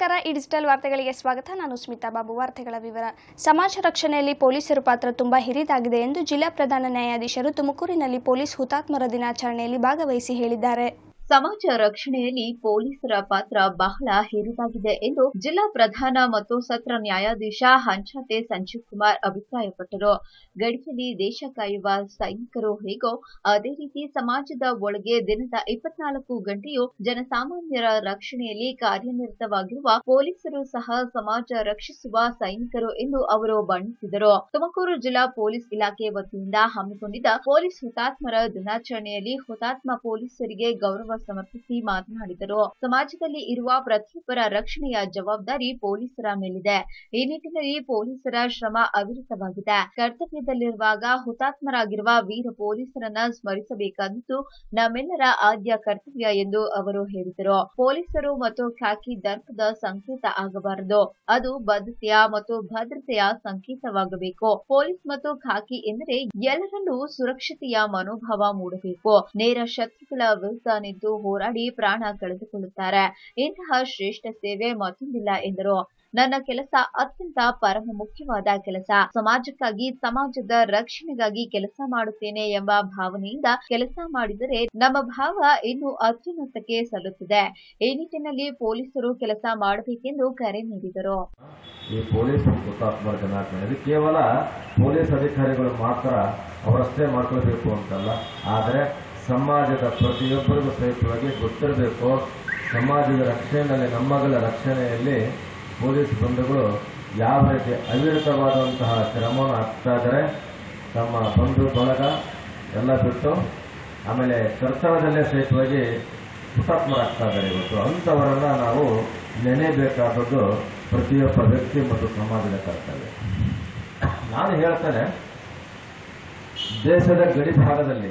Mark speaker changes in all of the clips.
Speaker 1: ನಮಸ್ಕಾರ ಈ ಡಿಜಿಟಲ್ ವಾರ್ತೆಗಳಿಗೆ ಸ್ವಾಗತ ನಾನು ಸ್ಮಿತಾ ಬಾಬು ವಾರ್ತೆಗಳ ವಿವರ ಸಮಾಜ ರಕ್ಷಣೆಯಲ್ಲಿ ಪೊಲೀಸರ ಪಾತ್ರ ತುಂಬಾ ಹಿರಿದಾಗಿದೆ ಎಂದು ಜಿಲ್ಲಾ ಪ್ರಧಾನ ನ್ಯಾಯಾಧೀಶರು ತುಮಕೂರಿನಲ್ಲಿ ಪೊಲೀಸ್ ಹುತಾತ್ಮರ ದಿನಾಚರಣೆಯಲ್ಲಿ ಭಾಗವಹಿಸಿ ಹೇಳಿದ್ದಾರೆ
Speaker 2: ಸಮಾಜ ರಕ್ಷಣೆಯಲ್ಲಿ ಪೊಲೀಸರ ಪಾತ್ರ ಬಹಳ ಹಿರಿದಾಗಿದೆ ಎಂದು ಜಿಲ್ಲಾ ಪ್ರಧಾನ ಮತ್ತು ಸತ್ರ ನ್ಯಾಯಾಧೀಶ ಹಂಚಾತೆ ಸಂಜೀವ್ ಕುಮಾರ್ ಅಭಿಪ್ರಾಯಪಟ್ಟರು ಗಡಿಯಲ್ಲಿ ದೇಶ ಕಾಯುವ ಸೈನಿಕರು ಹೇಗೋ ಅದೇ ರೀತಿ ಸಮಾಜದ ಒಳಗೆ ದಿನದ ಇಪ್ಪತ್ನಾಲ್ಕು ಗಂಟೆಯೂ ಜನಸಾಮಾನ್ಯರ ರಕ್ಷಣೆಯಲ್ಲಿ ಕಾರ್ಯನಿರತವಾಗಿರುವ ಪೊಲೀಸರು ಸಹ ಸಮಾಜ ರಕ್ಷಿಸುವ ಸೈನಿಕರು ಎಂದು ಅವರು ಬಣ್ಣಿಸಿದರು ತುಮಕೂರು ಜಿಲ್ಲಾ ಪೊಲೀಸ್ ಇಲಾಖೆ ವತಿಯಿಂದ ಹಮ್ಮಿಕೊಂಡಿದ್ದ ಪೊಲೀಸ್ ಹುತಾತ್ಮರ ದಿನಾಚರಣೆಯಲ್ಲಿ ಹುತಾತ್ಮ ಪೊಲೀಸರಿಗೆ ಗೌರವ ಸಮರ್ಪಿಸಿ ಮಾತನಾಡಿದರು ಸಮಾಜದಲ್ಲಿ ಇರುವ ಪ್ರತಿಯೊಬ್ಬರ ರಕ್ಷಣೆಯ ಜವಾಬ್ದಾರಿ ಪೊಲೀಸರ ಮೇಲಿದೆ ಈ ನಿಟ್ಟಿನಲ್ಲಿ ಪೊಲೀಸರ ಶ್ರಮ ಅವಿರತವಾಗಿದೆ ಕರ್ತವ್ಯದಲ್ಲಿರುವಾಗ ಹುತಾತ್ಮರಾಗಿರುವ ವೀರ ಪೊಲೀಸರನ್ನ ಸ್ಮರಿಸಬೇಕಾದದ್ದು ನಮ್ಮೆಲ್ಲರ ಆದ್ಯ ಕರ್ತವ್ಯ ಎಂದು ಅವರು ಹೇಳಿದರು ಪೊಲೀಸರು ಮತ್ತು ಖಾಕಿ ದರ್ಪದ ಸಂಕೇತ ಆಗಬಾರದು ಅದು ಬದ್ಧತೆಯ ಮತ್ತು ಭದ್ರತೆಯ ಸಂಕೇತವಾಗಬೇಕು ಪೊಲೀಸ್ ಮತ್ತು ಖಾಕಿ ಎಂದರೆ ಎಲ್ಲರಲ್ಲೂ ಸುರಕ್ಷತೆಯ ಮನೋಭಾವ ಮೂಡಬೇಕು ನೇರ ಶತ್ರುಗಳ ವಿರುದ್ಧ ನಿಂತು ಹೋರಾಡಿ ಪ್ರಾಣ ಕಳೆದುಕೊಳ್ಳುತ್ತಾರೆ ಇಂತಹ ಶ್ರೇಷ್ಠ ಸೇವೆ ಮತ್ತೊಂದಿಲ್ಲ ಎಂದರು ನನ್ನ ಕೆಲಸ ಅತ್ಯಂತ ಪರಮ ಮುಖ್ಯವಾದ ಕೆಲಸ ಸಮಾಜಕ್ಕಾಗಿ ಸಮಾಜದ ರಕ್ಷಣೆಗಾಗಿ ಕೆಲಸ ಮಾಡುತ್ತೇನೆ ಎಂಬ ಭಾವನೆಯಿಂದ ಕೆಲಸ ಮಾಡಿದರೆ ನಮ್ಮ ಭಾವ ಇನ್ನು ಅತ್ಯುನ್ನತಕ್ಕೆ ಸಲ್ಲುತ್ತದೆ ಈ ನಿಟ್ಟಿನಲ್ಲಿ ಪೊಲೀಸರು ಕೆಲಸ ಮಾಡಬೇಕೆಂದು ಕರೆ ನೀಡಿದರು
Speaker 3: ಈ ಪೊಲೀಸ್ ಹುತಾತ್ಮರ ದಿನಾಚರಣೆ ಕೇವಲ ಪೊಲೀಸ್ ಅಧಿಕಾರಿಗಳು ಮಾತ್ರ ಅವರಷ್ಟೇ ಮಾಡ್ಕೊಳ್ಬೇಕು ಅಂತಲ್ಲ ಆದರೆ ಸಮಾಜದ ಪ್ರತಿಯೊಬ್ಬರಿಗೂ ಸಹಿತವಾಗಿ ಗೊತ್ತಿರಬೇಕು ಸಮಾಜದ ರಕ್ಷಣೆಯಲ್ಲಿ ನಮ್ಮಗಳ ರಕ್ಷಣೆಯಲ್ಲಿ ಪೊಲೀಸ್ ಬಂಧುಗಳು ಯಾವ ರೀತಿ ಅವಿರತವಾದಂತಹ ಶ್ರಮವನ್ನು ಹಾಕ್ತಾ ಇದ್ದಾರೆ ತಮ್ಮ ಬಂಧು ಬಳಗ ಎಲ್ಲ ಬಿಟ್ಟು ಆಮೇಲೆ ಕರ್ತವ್ಯದಲ್ಲೇ ಸಹಿತವಾಗಿ ಹುತಾತ್ಮರಾಗ್ತಾ ಇದ್ದಾರೆ ಇವತ್ತು ಅಂಥವರನ್ನ ನಾವು ನೆನೆಯಬೇಕಾದದ್ದು ಪ್ರತಿಯೊಬ್ಬ ವ್ಯಕ್ತಿ ಮತ್ತು ಸಮಾಜದ ಕರ್ತವ್ಯ ನಾನು ಹೇಳ್ತೇನೆ ದೇಶದ ಗಡಿ ಭಾಗದಲ್ಲಿ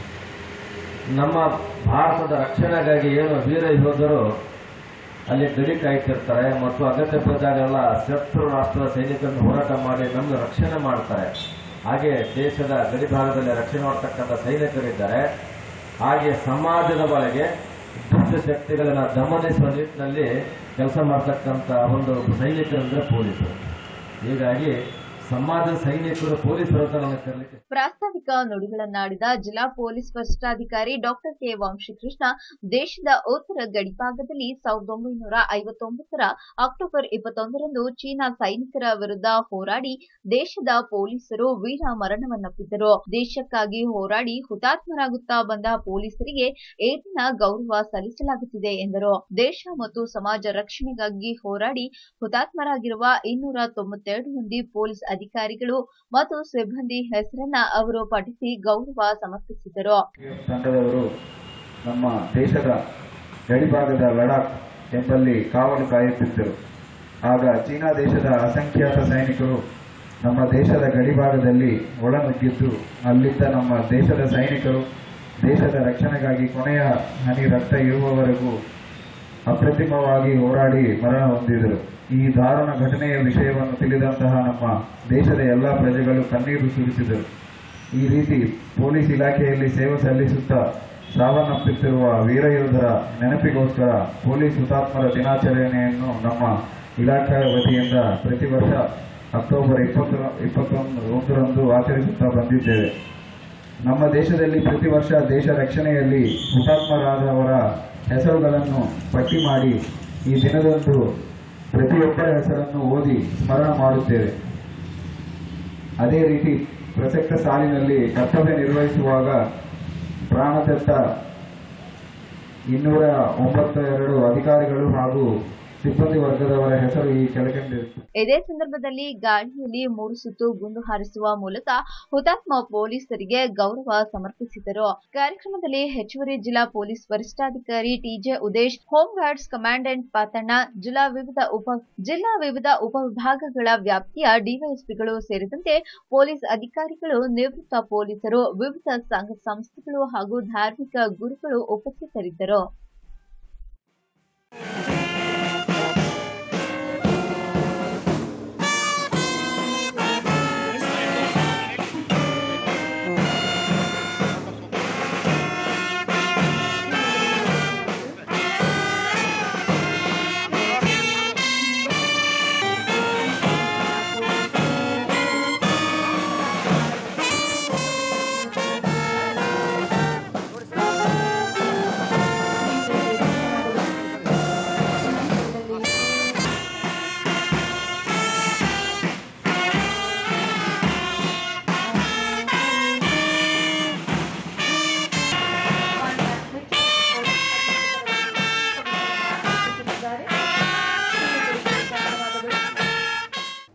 Speaker 3: ನಮ್ಮ ಭಾರತದ ರಕ್ಷಣೆಗಾಗಿ ಏನು ವೀರ ಯೋಧರು ಅಲ್ಲಿ ಗಡಿ ಕಾಯ್ತಿರ್ತಾರೆ ಮತ್ತು ಅಗತ್ಯ ಬಿದ್ದಾಗೆಲ್ಲ ಶತ್ರು ರಾಷ್ಟ್ರದ ಸೈನಿಕರನ್ನು ಹೋರಾಟ ಮಾಡಿ ನಮ್ಗೆ ರಕ್ಷಣೆ ಮಾಡ್ತಾರೆ ಹಾಗೆ ದೇಶದ ಗಡಿ ಭಾಗದಲ್ಲಿ ರಕ್ಷಣೆ ಮಾಡ್ತಕ್ಕಂಥ ಸೈನಿಕರಿದ್ದಾರೆ ಹಾಗೆ ಸಮಾಜದ ಒಳಗೆ ದುಷ್ಟ ಶಕ್ತಿಗಳನ್ನ ದಮನಿಸುವ ನಿಟ್ಟಿನಲ್ಲಿ ಕೆಲಸ ಮಾಡ್ತಕ್ಕಂಥ ಒಂದು ಸೈನಿಕರಂದ್ರೆ ಪೊಲೀಸರು ಹೀಗಾಗಿ ಸಮಾಜದ ಸೈನಿಕರು ಪೊಲೀಸರು ಅಂತ ನನಗೆ ಕರೀಲಿಕ್ಕೆ
Speaker 2: ಪ್ರಾಸ್ತಾವಿಕ ನುಡಿಗಳನ್ನಾಡಿದ ಜಿಲ್ಲಾ ಪೊಲೀಸ್ ವರಿಷ್ಠಾಧಿಕಾರಿ ಡಾಕ್ಟರ್ ಕೆ ವಂಶೀಕೃಷ್ಣ ದೇಶದ ಉತ್ತರ ಗಡಿಭಾಗದಲ್ಲಿ ಸಾವಿರದ ಒಂಬೈನೂರ ಐವತ್ತೊಂಬತ್ತರ ಅಕ್ಟೋಬರ್ ಇಪ್ಪತ್ತೊಂದರಂದು ಚೀನಾ ಸೈನಿಕರ ವಿರುದ್ಧ ಹೋರಾಡಿ ದೇಶದ ಪೊಲೀಸರು ವೀರ ಮರಣವನ್ನಪ್ಪಿದ್ದರು ದೇಶಕ್ಕಾಗಿ ಹೋರಾಡಿ ಹುತಾತ್ಮರಾಗುತ್ತಾ ಬಂದ ಪೊಲೀಸರಿಗೆ ಈ ದಿನ ಗೌರವ ಸಲ್ಲಿಸಲಾಗುತ್ತಿದೆ ಎಂದರು ದೇಶ ಮತ್ತು ಸಮಾಜ ರಕ್ಷಣೆಗಾಗಿ ಹೋರಾಡಿ ಹುತಾತ್ಮರಾಗಿರುವ ಇನ್ನೂರ ತೊಂಬತ್ತೆರಡು ಮಂದಿ ಪೊಲೀಸ್ ಅಧಿಕಾರಿಗಳು ಮತ್ತು ಸಿಬ್ಬಂದಿ ಹೆಸರನ್ನ ಅವರು ಪಠಿಸಿ ಗೌರವ ಸಮರ್ಪಿಸಿದರು
Speaker 4: ತಂಡದವರು ನಮ್ಮ ದೇಶದ ಗಡಿಭಾಗದ ಲಡಾಖ್ ಎಂಬಲ್ಲಿ ಕಾವಲು ಕಾಯುತ್ತಿದ್ದರು ಆಗ ಚೀನಾ ದೇಶದ ಅಸಂಖ್ಯಾತ ಸೈನಿಕರು ನಮ್ಮ ದೇಶದ ಗಡಿಭಾಗದಲ್ಲಿ ಒಳನುಗ್ಗಿದ್ದು ಅಲ್ಲಿದ್ದ ನಮ್ಮ ದೇಶದ ಸೈನಿಕರು ದೇಶದ ರಕ್ಷಣೆಗಾಗಿ ಕೊನೆಯ ಹನಿ ರಕ್ತ ಇರುವವರೆಗೂ ಅಪ್ರತಿಮವಾಗಿ ಹೋರಾಡಿ ಮರಣ ಹೊಂದಿದರು ಈ ದಾರುಣ ಘಟನೆಯ ವಿಷಯವನ್ನು ತಿಳಿದಂತಹ ನಮ್ಮ ದೇಶದ ಎಲ್ಲ ಪ್ರಜೆಗಳು ಕಣ್ಣೀರು ಸುರಿಸಿದರು ಈ ರೀತಿ ಪೊಲೀಸ್ ಇಲಾಖೆಯಲ್ಲಿ ಸೇವೆ ಸಲ್ಲಿಸುತ್ತಾ ಸಾವನ್ನಪ್ಪುತ್ತಿರುವ ವೀರಯೋಧರ ನೆನಪಿಗೋಸ್ಕರ ಪೊಲೀಸ್ ಹುತಾತ್ಮರ ದಿನಾಚರಣೆಯನ್ನು ನಮ್ಮ ಇಲಾಖೆ ವತಿಯಿಂದ ಪ್ರತಿ ವರ್ಷ ಅಕ್ಟೋಬರ್ ಇಪ್ಪತ್ತು ಇಪ್ಪತ್ತೊಂದು ಒಂದರಂದು ಆಚರಿಸುತ್ತಾ ಬಂದಿದ್ದೇವೆ ನಮ್ಮ ದೇಶದಲ್ಲಿ ಪ್ರತಿ ವರ್ಷ ದೇಶ ರಕ್ಷಣೆಯಲ್ಲಿ ಹುತಾತ್ಮರಾದವರ ಹೆಸರುಗಳನ್ನು ಪಟ್ಟಿ ಮಾಡಿ ಈ ದಿನದಂದು ಪ್ರತಿಯೊಬ್ಬರ ಹೆಸರನ್ನು ಓದಿ ಸ್ಮರಣ ಮಾಡುತ್ತೇವೆ ಅದೇ ರೀತಿ ಪ್ರಸಕ್ತ ಸಾಲಿನಲ್ಲಿ ಕರ್ತವ್ಯ ನಿರ್ವಹಿಸುವಾಗ ಪ್ರಾಣದತ್ತ ಇನ್ನೂರ ಒಂಬತ್ತ ಎರಡು ಅಧಿಕಾರಿಗಳು ಹಾಗೂ ಸಿಬ್ಬಂದಿ ವರ್ಗದವರ ಹೆಸರು ಈ ಕೆಳಕಂಡಿರುತ್ತದೆ
Speaker 2: ಇದೇ ಸಂದರ್ಭದಲ್ಲಿ ಗಾಳಿಯಲ್ಲಿ ಮೂರು ಸುತ್ತು ಗುಂಡು ಹಾರಿಸುವ ಮೂಲಕ ಹುತಾತ್ಮ ಪೊಲೀಸರಿಗೆ ಗೌರವ ಸಮರ್ಪಿಸಿದರು ಕಾರ್ಯಕ್ರಮದಲ್ಲಿ ಹೆಚ್ಚುವರಿ ಜಿಲ್ಲಾ ಪೊಲೀಸ್ ವರಿಷ್ಠಾಧಿಕಾರಿ TJ Udesh home guards commandant Pathanna ಜಿಲ್ಲಾ ವಿವಿಧ ಉಪ ಜಿಲ್ಲಾ ವಿವಿಧ ಉಪವಿಭಾಗಗಳ ವ್ಯಾಪ್ತಿಯ ಡಿವೈಎಸ್ಪಿಗಳು ಸೇರಿದಂತೆ ಪೊಲೀಸ್ ಅಧಿಕಾರಿಗಳು ನಿವೃತ್ತ ಪೊಲೀಸರು ವಿವಿಧ ಸಂಘ ಸಂಸ್ಥೆಗಳು ಹಾಗೂ ಧಾರ್ಮಿಕ ಗುರುಗಳು ಉಪಸ್ಥಿತರಿದ್ದರು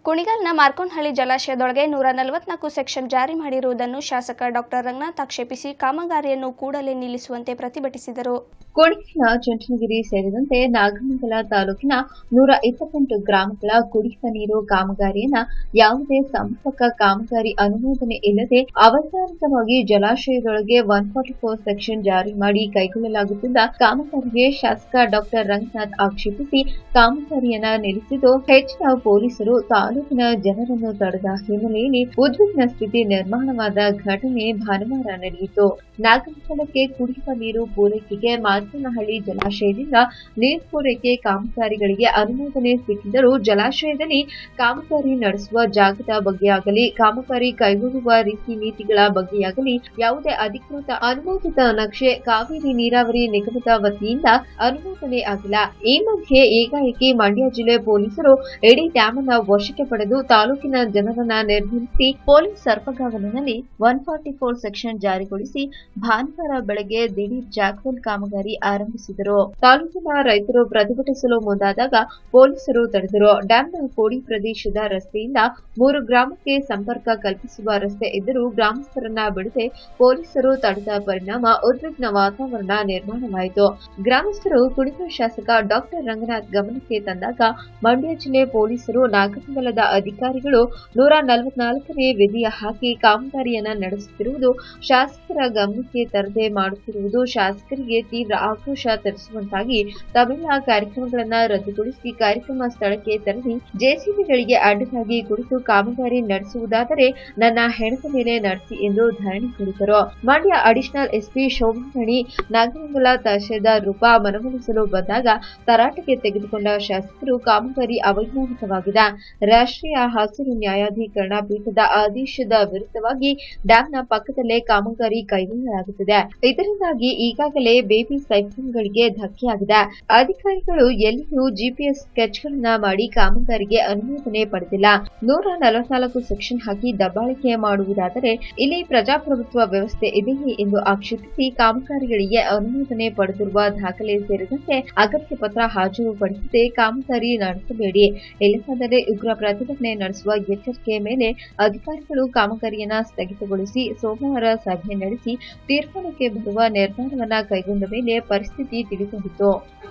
Speaker 1: ಕುಣಿಗಲ್ನ ಮಾರ್ಕೋನಹಳ್ಳಿ ಜಲಾಶಯದೊಳಗೆ ನೂರ ನಲವತ್ನಾಲ್ಕು ಸೆಕ್ಷನ್ ಜಾರಿ ಮಾಡಿರುವುದನ್ನು ಶಾಸಕ ಡಾಕ್ಟರ್ ರಂಗನಾಥ್ ಆಕ್ಷೇಪಿಸಿ ಕಾಮಗಾರಿಯನ್ನು ಕೂಡಲೇ ನಿಲ್ಲಿಸುವಂತೆ ಪ್ರತಿಭಟಿಸಿದರು
Speaker 2: ಕೊಡಗಿನ ಚುಂಚನಗಿರಿ ಸೇರಿದಂತೆ ನಾಗಮಂಗಲ ತಾಲೂಕಿನ ನೂರ ಇಪ್ಪತ್ತೆಂಟು ಗ್ರಾಮಗಳ ಕುಡಿಯುವ ನೀರು ಕಾಮಗಾರಿಯನ್ನ ಯಾವುದೇ ಸಮರ್ಪಕ ಕಾಮಗಾರಿ ಅನುಮೋದನೆ ಇಲ್ಲದೆ ಅವೈಜ್ಞಾನಿಕವಾಗಿ ಜಲಾಶಯದೊಳಗೆ ಒನ್ ಫಾರ್ಟಿ ಫೋರ್ ಸೆಕ್ಷನ್ ಜಾರಿ ಮಾಡಿ ಕೈಗೊಳ್ಳಲಾಗುತ್ತಿದ್ದ ಕಾಮಗಾರಿಗೆ ಶಾಸಕ ಡಾಕ್ಟರ್ ರಂಗನಾಥ್ ಆಕ್ಷೇಪಿಸಿ ಕಾಮಗಾರಿಯನ್ನ ನಿಲ್ಲಿಸಿದ್ದು ಹೆಚ್ಚಿನ ಪೊಲೀಸರು ತಾಲೂಕಿನ ಜನರನ್ನು ತಡೆದ ಹಿನ್ನೆಲೆಯಲ್ಲಿ ಉದ್ವಿಗ್ನ ಸ್ಥಿತಿ ನಿರ್ಮಾಣವಾದ ಘಟನೆ ಭಾನುವಾರ ನಡೆಯಿತು ನಾಗಮಂಗಲಕ್ಕೆ ಕುಡಿಯುವ ನೀರು ಪೂರೈಕೆಗೆ ಮಾಚನಹಳ್ಳಿ ಜಲಾಶಯದಿಂದ ನೀರು ಪೂರೈಕೆ ಕಾಮಗಾರಿಗಳಿಗೆ ಅನುಮೋದನೆ ಸಿಕ್ಕಿದ್ದರೂ ಜಲಾಶಯದಲ್ಲಿ ಕಾಮಗಾರಿ ನಡೆಸುವ ಜಾಗದ ಬಗ್ಗೆಯಾಗಲಿ ಕಾಮಗಾರಿ ಕೈಗೊಳ್ಳುವ ರೀತಿ ನೀತಿಗಳ ಬಗ್ಗೆಯಾಗಲಿ ಯಾವುದೇ ಅಧಿಕೃತ ಅನುಮೋದಿತ ನಕ್ಷೆ ಕಾವೇರಿ ನೀರಾವರಿ ನಿಗಮದ ವತಿಯಿಂದ ಅನುಮೋದನೆ ಆಗಿಲ್ಲ ಈ ಮಧ್ಯೆ ಏಕಾಏಕಿ ಮಂಡ್ಯ ಜಿಲ್ಲೆ ಪೊಲೀಸರು ಇಡೀ ಡ್ಯಾಮ್ ಅನ್ನ ವಶಕ್ಕೆ ಪಡೆದು ತಾಲೂಕಿನ ಜನರನ್ನ ನಿರ್ಬಂಧಿಸಿ ಪೊಲೀಸ್ ಸರ್ಪಗಾವಲಿನಲ್ಲಿ ಒನ್ ಫಾರ್ಟಿ ಫೋರ್ ಸೆಕ್ಷನ್ ಜಾರಿಗೊಳಿಸಿ ಭಾನುವಾರ ಬೆಳಗ್ಗೆ ದಿಢೀರ್ ಜಾಕ್ವೆಲ್ ಕಾಮಗಾರಿ ಆರಂಭಿಸಿದರು ತಾಲೂಕಿನ ರೈತರು ಪ್ರತಿಭಟಿಸಲು ಮುಂದಾದಾಗ ಪೊಲೀಸರು ತಡೆದರು ಡ್ಯಾಂನ ಕೋಡಿ ಪ್ರದೇಶದ ರಸ್ತೆಯಿಂದ ಮೂರು ಗ್ರಾಮಕ್ಕೆ ಸಂಪರ್ಕ ಕಲ್ಪಿಸುವ ರಸ್ತೆ ಇದ್ದರೂ ಗ್ರಾಮಸ್ಥರನ್ನ ಬಿಡದೆ ಪೊಲೀಸರು ತಡೆದ ಪರಿಣಾಮ ಉದ್ವಿಗ್ನ ವಾತಾವರಣ ನಿರ್ಮಾಣವಾಯಿತು ಗ್ರಾಮಸ್ಥರು ಕುಣಿಗ ಶಾಸಕ ಡಾಕ್ಟರ್ ರಂಗನಾಥ್ ಗಮನಕ್ಕೆ ತಂದಾಗ ಮಂಡ್ಯ ಜಿಲ್ಲೆ ಪೊಲೀಸರು ನಾಗಮಂಗಲದ ಅಧಿಕಾರಿಗಳು ನೂರ ನಲವತ್ನಾಲ್ಕನೇ ವಿಧಿಯ ಹಾಕಿ ಕಾಮಗಾರಿಯನ್ನ ನಡೆಸುತ್ತಿರುವುದು ಶಾಸಕರ ಗಮನಕ್ಕೆ ತರದೆ ಮಾಡುತ್ತಿರುವುದು ಶಾಸಕರಿಗೆ ತೀವ್ರ ಆಕ್ರೋಶ ತರಿಸುವಂತಾಗಿ ತಮ್ಮೆಲ್ಲ ಕಾರ್ಯಕ್ರಮಗಳನ್ನ ರದ್ದುಗೊಳಿಸಿ ಕಾರ್ಯಕ್ರಮ ಸ್ಥಳಕ್ಕೆ ತೆರಳಿ ಜೆಸಿಬಿಗಳಿಗೆ ಅಡ್ಡಲಾಗಿ ಕುರಿತು ಕಾಮಗಾರಿ ನಡೆಸುವುದಾದರೆ ನನ್ನ ಹೆಣದ ಮೇಲೆ ನಡೆಸಿ ಎಂದು ಧರಣಿ ಕುಳಿತರು ಮಂಡ್ಯ ಅಡಿಷನಲ್ ಎಸ್ಪಿ ಶೋಭಾಮಣಿ ನಾಗಮಂಗಲ ತಹಶೀಲ್ದಾರ್ ರೂಪಾ ಮನವೊಲಿಸಲು ಬಂದಾಗ ತರಾಟೆಗೆ ತೆಗೆದುಕೊಂಡ ಶಾಸಕರು ಕಾಮಗಾರಿ ಅವೈಜ್ಞಾನಿಕವಾಗಿದೆ ರಾಷ್ಟ್ರೀಯ ಹಸಿರು ನ್ಯಾಯಾಧೀಕರಣ ಪೀಠದ ಆದೇಶದ ವಿರುದ್ಧವಾಗಿ ಡ್ಯಾಂನ ಪಕ್ಕದಲ್ಲೇ ಕಾಮಗಾರಿ ಕೈಗೊಳ್ಳಲಾಗುತ್ತಿದೆ ಇದರಿಂದಾಗಿ ಈಗಾಗಲೇ ಬೇಬಿ ಸೈಫೋನ್ಗಳಿಗೆ ಧಕ್ಕೆಯಾಗಿದೆ ಅಧಿಕಾರಿಗಳು ಎಲ್ಲಿಯೂ ಜಿಪಿಎಸ್ ಸ್ಕೆಚ್ಗಳನ್ನ ಮಾಡಿ ಕಾಮಗಾರಿಗೆ ಅನುಮೋದನೆ ಪಡೆದಿಲ್ಲ ನೂರ ನಲವತ್ನಾಲ್ಕು ಸೆಕ್ಷನ್ ಹಾಕಿ ದಬ್ಬಾಳಿಕೆ ಮಾಡುವುದಾದರೆ ಇಲ್ಲಿ ಪ್ರಜಾಪ್ರಭುತ್ವ ವ್ಯವಸ್ಥೆ ಇದೆಯೇ ಎಂದು ಆಕ್ಷೇಪಿಸಿ ಕಾಮಗಾರಿಗಳಿಗೆ ಅನುಮೋದನೆ ಪಡೆದಿರುವ ದಾಖಲೆ ಸೇರಿದಂತೆ ಅಗತ್ಯ ಪತ್ರ ಹಾಜರುಪಡಿಸದೆ ಕಾಮಗಾರಿ ನಡೆಸಬೇಡಿ ಇಲ್ಲವಾದರೆ ಉಗ್ರ ಪ್ರತಿಭಟನೆ ನಡೆಸುವ ಎಚ್ಚರಿಕೆ ಮೇಲೆ ಅಧಿಕಾರಿಗಳು ಕಾಮಗಾರಿಯನ್ನ ಸ್ಥಗಿತಗೊಳಿಸಿ ಸೋಮವಾರ ಸಭೆ ನಡೆಸಿ ತೀರ್ಮಾನಕ್ಕೆ ಬರುವ ನಿರ್ಧಾರವನ್ನ ಕೈಗೊಂಡ ಮೇಲೆ ಪರಿಸ್ಥಿತಿ ತಿಳಿದುಕೊಂಡಿತು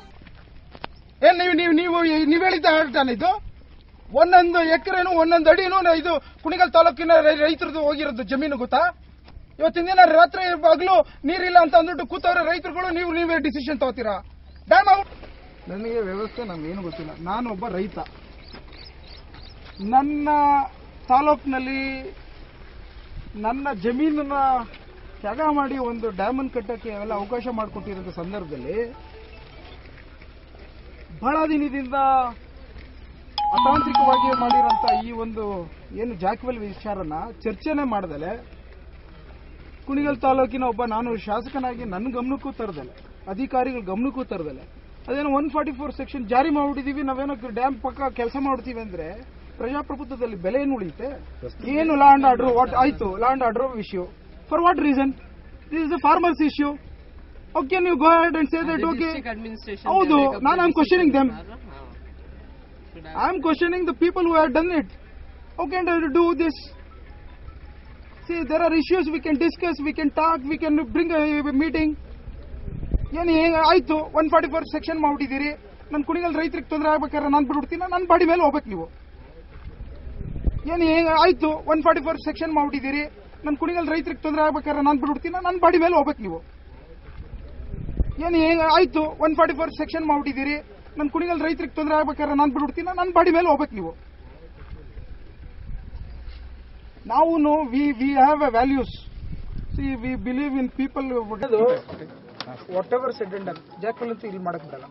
Speaker 5: ಏನ್ ನೀವು ನೀವು ನೀವು ನೀವು ಹೇಳಿದ್ದ ಹೇಳ್ತಾನೆ ಇದು ಒಂದೊಂದು ಎಕರೆನು ಒಂದೊಂದು ಅಡಿನೂ ನ- ಇದು ಕುಣಿಗಲ್ ತಾಲೂಕಿನ ರೈ- ರೈತರದ್ದು ಹೋಗಿರೋದು ಜಮೀನು ಗೊತ್ತಾ ಇವತ್ತಿನ ದಿನ ರಾತ್ರಿ ಹಗಲು ನೀರಿಲ್ಲ ಅಂತ ಅಂದ್ಬಿಟ್ಟು ಕೂತವ್ರೆ ರೈತರುಗಳು ನೀವು ನೀವೇ ಡಿಸಿಷನ್ ತಗೋತೀರಾ ಡ್ಯಾಮ್ ಔಟ್ ನನಗೆ ವ್ಯವಸ್ಥೆ ನಮ್ಗೇನು ಗೊತ್ತಿಲ್ಲ ನಾನೊಬ್ಬ ರೈತ ನನ್ನ ತಾಲೂಕಿನಲ್ಲಿ ನನ್ನ ಜಮೀನನ್ನ ತ್ಯಾಗ ಮಾಡಿ ಒಂದು ಡ್ಯಾಮನ್ನು ಕಟ್ಟಕ್ಕೆ ಅವೆಲ್ಲ ಅವಕಾಶ ಮಾಡಿಕೊಟ್ಟಿರೋ ಸಂದರ್ಭದಲ್ಲಿ ಬಹಳ ದಿನದಿಂದ ಅತಾಂತ್ರಿಕವಾಗಿ ಮಾಡಿರೋಂಥ ಈ ಒಂದು ಏನು ಜಾಕ್ವೆಲ್ ವಿಚಾರನ ಚರ್ಚೆನೆ ಮಾಡದಲೆ ಕುಣಿಗಲ್ ತಾಲೂಕಿನ ಒಬ್ಬ ನಾನು ಶಾಸಕನಾಗಿ ನನ್ನ ಗಮನಕ್ಕೂ ತರದಲೆ ಅಧಿಕಾರಿಗಳ ಗಮನಕ್ಕೂ ತರದಲೆ ಅದೇನೋ ಒನ್ ಫಾರ್ಟಿ ಫೋರ್ ಸೆಕ್ಷನ್ ಜಾರಿ ಮಾಡ್ಬಿಟ್ಟಿದೀವಿ ನಾವೇನೋ ಡ್ಯಾಮ್ ಪಕ್ಕ ಕೆಲಸ ಮಾಡ್ತೀವಿ ಅಂದ್ರೆ ಪ್ರಜಾಪ್ರಭುತ್ವದಲ್ಲಿ ಬೆಲೆ ಏನು ಉಳಿಯುತ್ತೆ ಏನು ಲಾ ಅಂಡ್ ಆರ್ಡರ್ ವಾಟ್ ಆಯ್ತು law and order issue for what reason this is a farmers issue okay ನೀವು go ahead and say that okay ಹೌದು ನಾನು I am questioning them I am questioning the people who have done it how can do this see there are issues we can discuss we can talk we can bring meeting ಏನು ಹೇಗೆ ಆಯ್ತು one forty four section ಮಾಡ್ಬಿಟ್ಟಿದ್ದೀರಿ ನನ್ನ ಕುಣಿಗಲ್ ರೈತರಿಗೆ ತೊಂದರೆ ಆಗ್ಬೇಕಾದ್ರೆ ನಾನು ಬಿಡ್ಬಿಡ್ತೀನಿ ನನ್ನ ಬಾಡಿ ಮೇಲೆ ಹೋಗ್ಬೇಕು ನೀವು ಏನು ಹೇಗೆ ಆಯ್ತು ಒನ್ ಫಾರ್ಟಿ ಫೋರ್ ಸೆಕ್ಷನ್ ಮಾಡ್ಬಿಟ್ಟಿದ್ದೀರಿ ನನ್ನ ಕುಣಿಗಲ್ ರೈತರಿಗೆ ತೊಂದರೆ ಆಗ್ಬೇಕಾದ್ರೆ ನಾನು ಬಿಡ್ಬಿಡ್ತೀನಿ ನನ್ನ ಬಾಡಿ ಮೇಲೆ ಹೋಗ್ಬೇಕು ನೀವು ಏನು ಹೇಗೆ ಆಯ್ತು ಒನ್ ಫಾರ್ಟಿ ಫೋರ್ ಸೆಕ್ಷನ್ ಮಾಡ್ಬಿಟ್ಟಿದ್ದೀರಿ ನನ್ನ ಕುಣಿಗಲ್ ರೈತರಿಗೆ ತೊಂದರೆ ಆಗ್ಬೇಕಾದ್ರೆ ನಾನು ಬಿಡ್ಬಿಡ್ತೀನಿ ನನ್ನ ಬಾಡಿ ಮೇಲೆ ಹೋಗ್ಬೇಕು ನೀವು ನಾವು we we have a values see we believe in people whatever said and ಜಾಕ್ವಲ್ ಅಂತ ಇಲ್ಲಿ ಮಾಡಕ್ ಬಿಡಲ್ಲ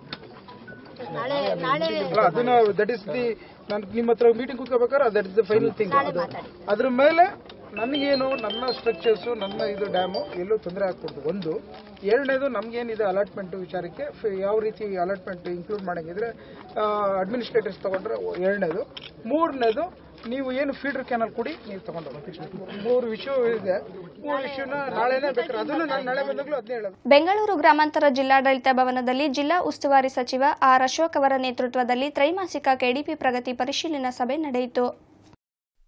Speaker 5: ಅಲ್ಲ, ಅದನ್ನ ದಟ್ ಇಸ್ ದಿ ನಾನು ನಿಮ್ಮ ಹತ್ರ ಮೀಟಿಂಗ್ ಕೂತ್ಕೋಬೇಕಾದ್ರೆ that is the final thing ಅದ್ರ ಮೇಲೆ ನನಗೇನು ನನ್ನ ಸ್ಟ್ರಕ್ಚರ್ಸು ನನ್ನ ಇದು ಡ್ಯಾಮು ಎಲ್ಲೂ ತೊಂದರೆ ಆಗ್ಕೊಡ್ದು ಒಂದು ಎರಡನೇದು ನಮ್ಗೇನಿದೆ ಅಲಾಟ್ಮೆಂಟ್ ವಿಚಾರಕ್ಕೆ ಫ- ಯಾವ ರೀತಿ ಅಲಾಟ್ಮೆಂಟ್ ಇನ್ಕ್ಲೂಡ್ ಮಾಡಂಗಿದ್ರೆ ಅಡ್ಮಿನಿಸ್ಟ್ರೇಟರ್ಸ್ ತಗೊಂಡ್ರೆ ಎರಡನೇದು ಮೂರನೇದು ನೀವು ಏನು ಫೀಡರ್ ಕ್ಯಾನಲ್ ಕೊಡಿ ನೀವು ತಗೊಂಡು ಹೋಗಿ ಮೂರು ವಿಷಯ ಇದೆ ಮೂರು ವಿಷಯನ ನಾಳೆನೇ ಬೇಕಾದ್ರೆ ಅದನ್ನು ನಾನು ನಾಳೆ ಬಂದಾಗಲೂ ಅದನ್ನೇ ಹೇಳೋದು
Speaker 1: ಬೆಂಗಳೂರು ಗ್ರಾಮಾಂತರ ಜಿಲ್ಲಾಡಳಿತ ಭವನದಲ್ಲಿ ಜಿಲ್ಲಾ ಉಸ್ತುವಾರಿ ಸಚಿವ ಆರ್ ಅಶೋಕ್ ಅವರ ನೇತೃತ್ವದಲ್ಲಿ ತ್ರೈಮಾಸಿಕ ಕೆಡಿಪಿ ಪ್ರಗತಿ ಪರಿಶೀಲನಾ ಸಭೆ ನಡೆಯಿತು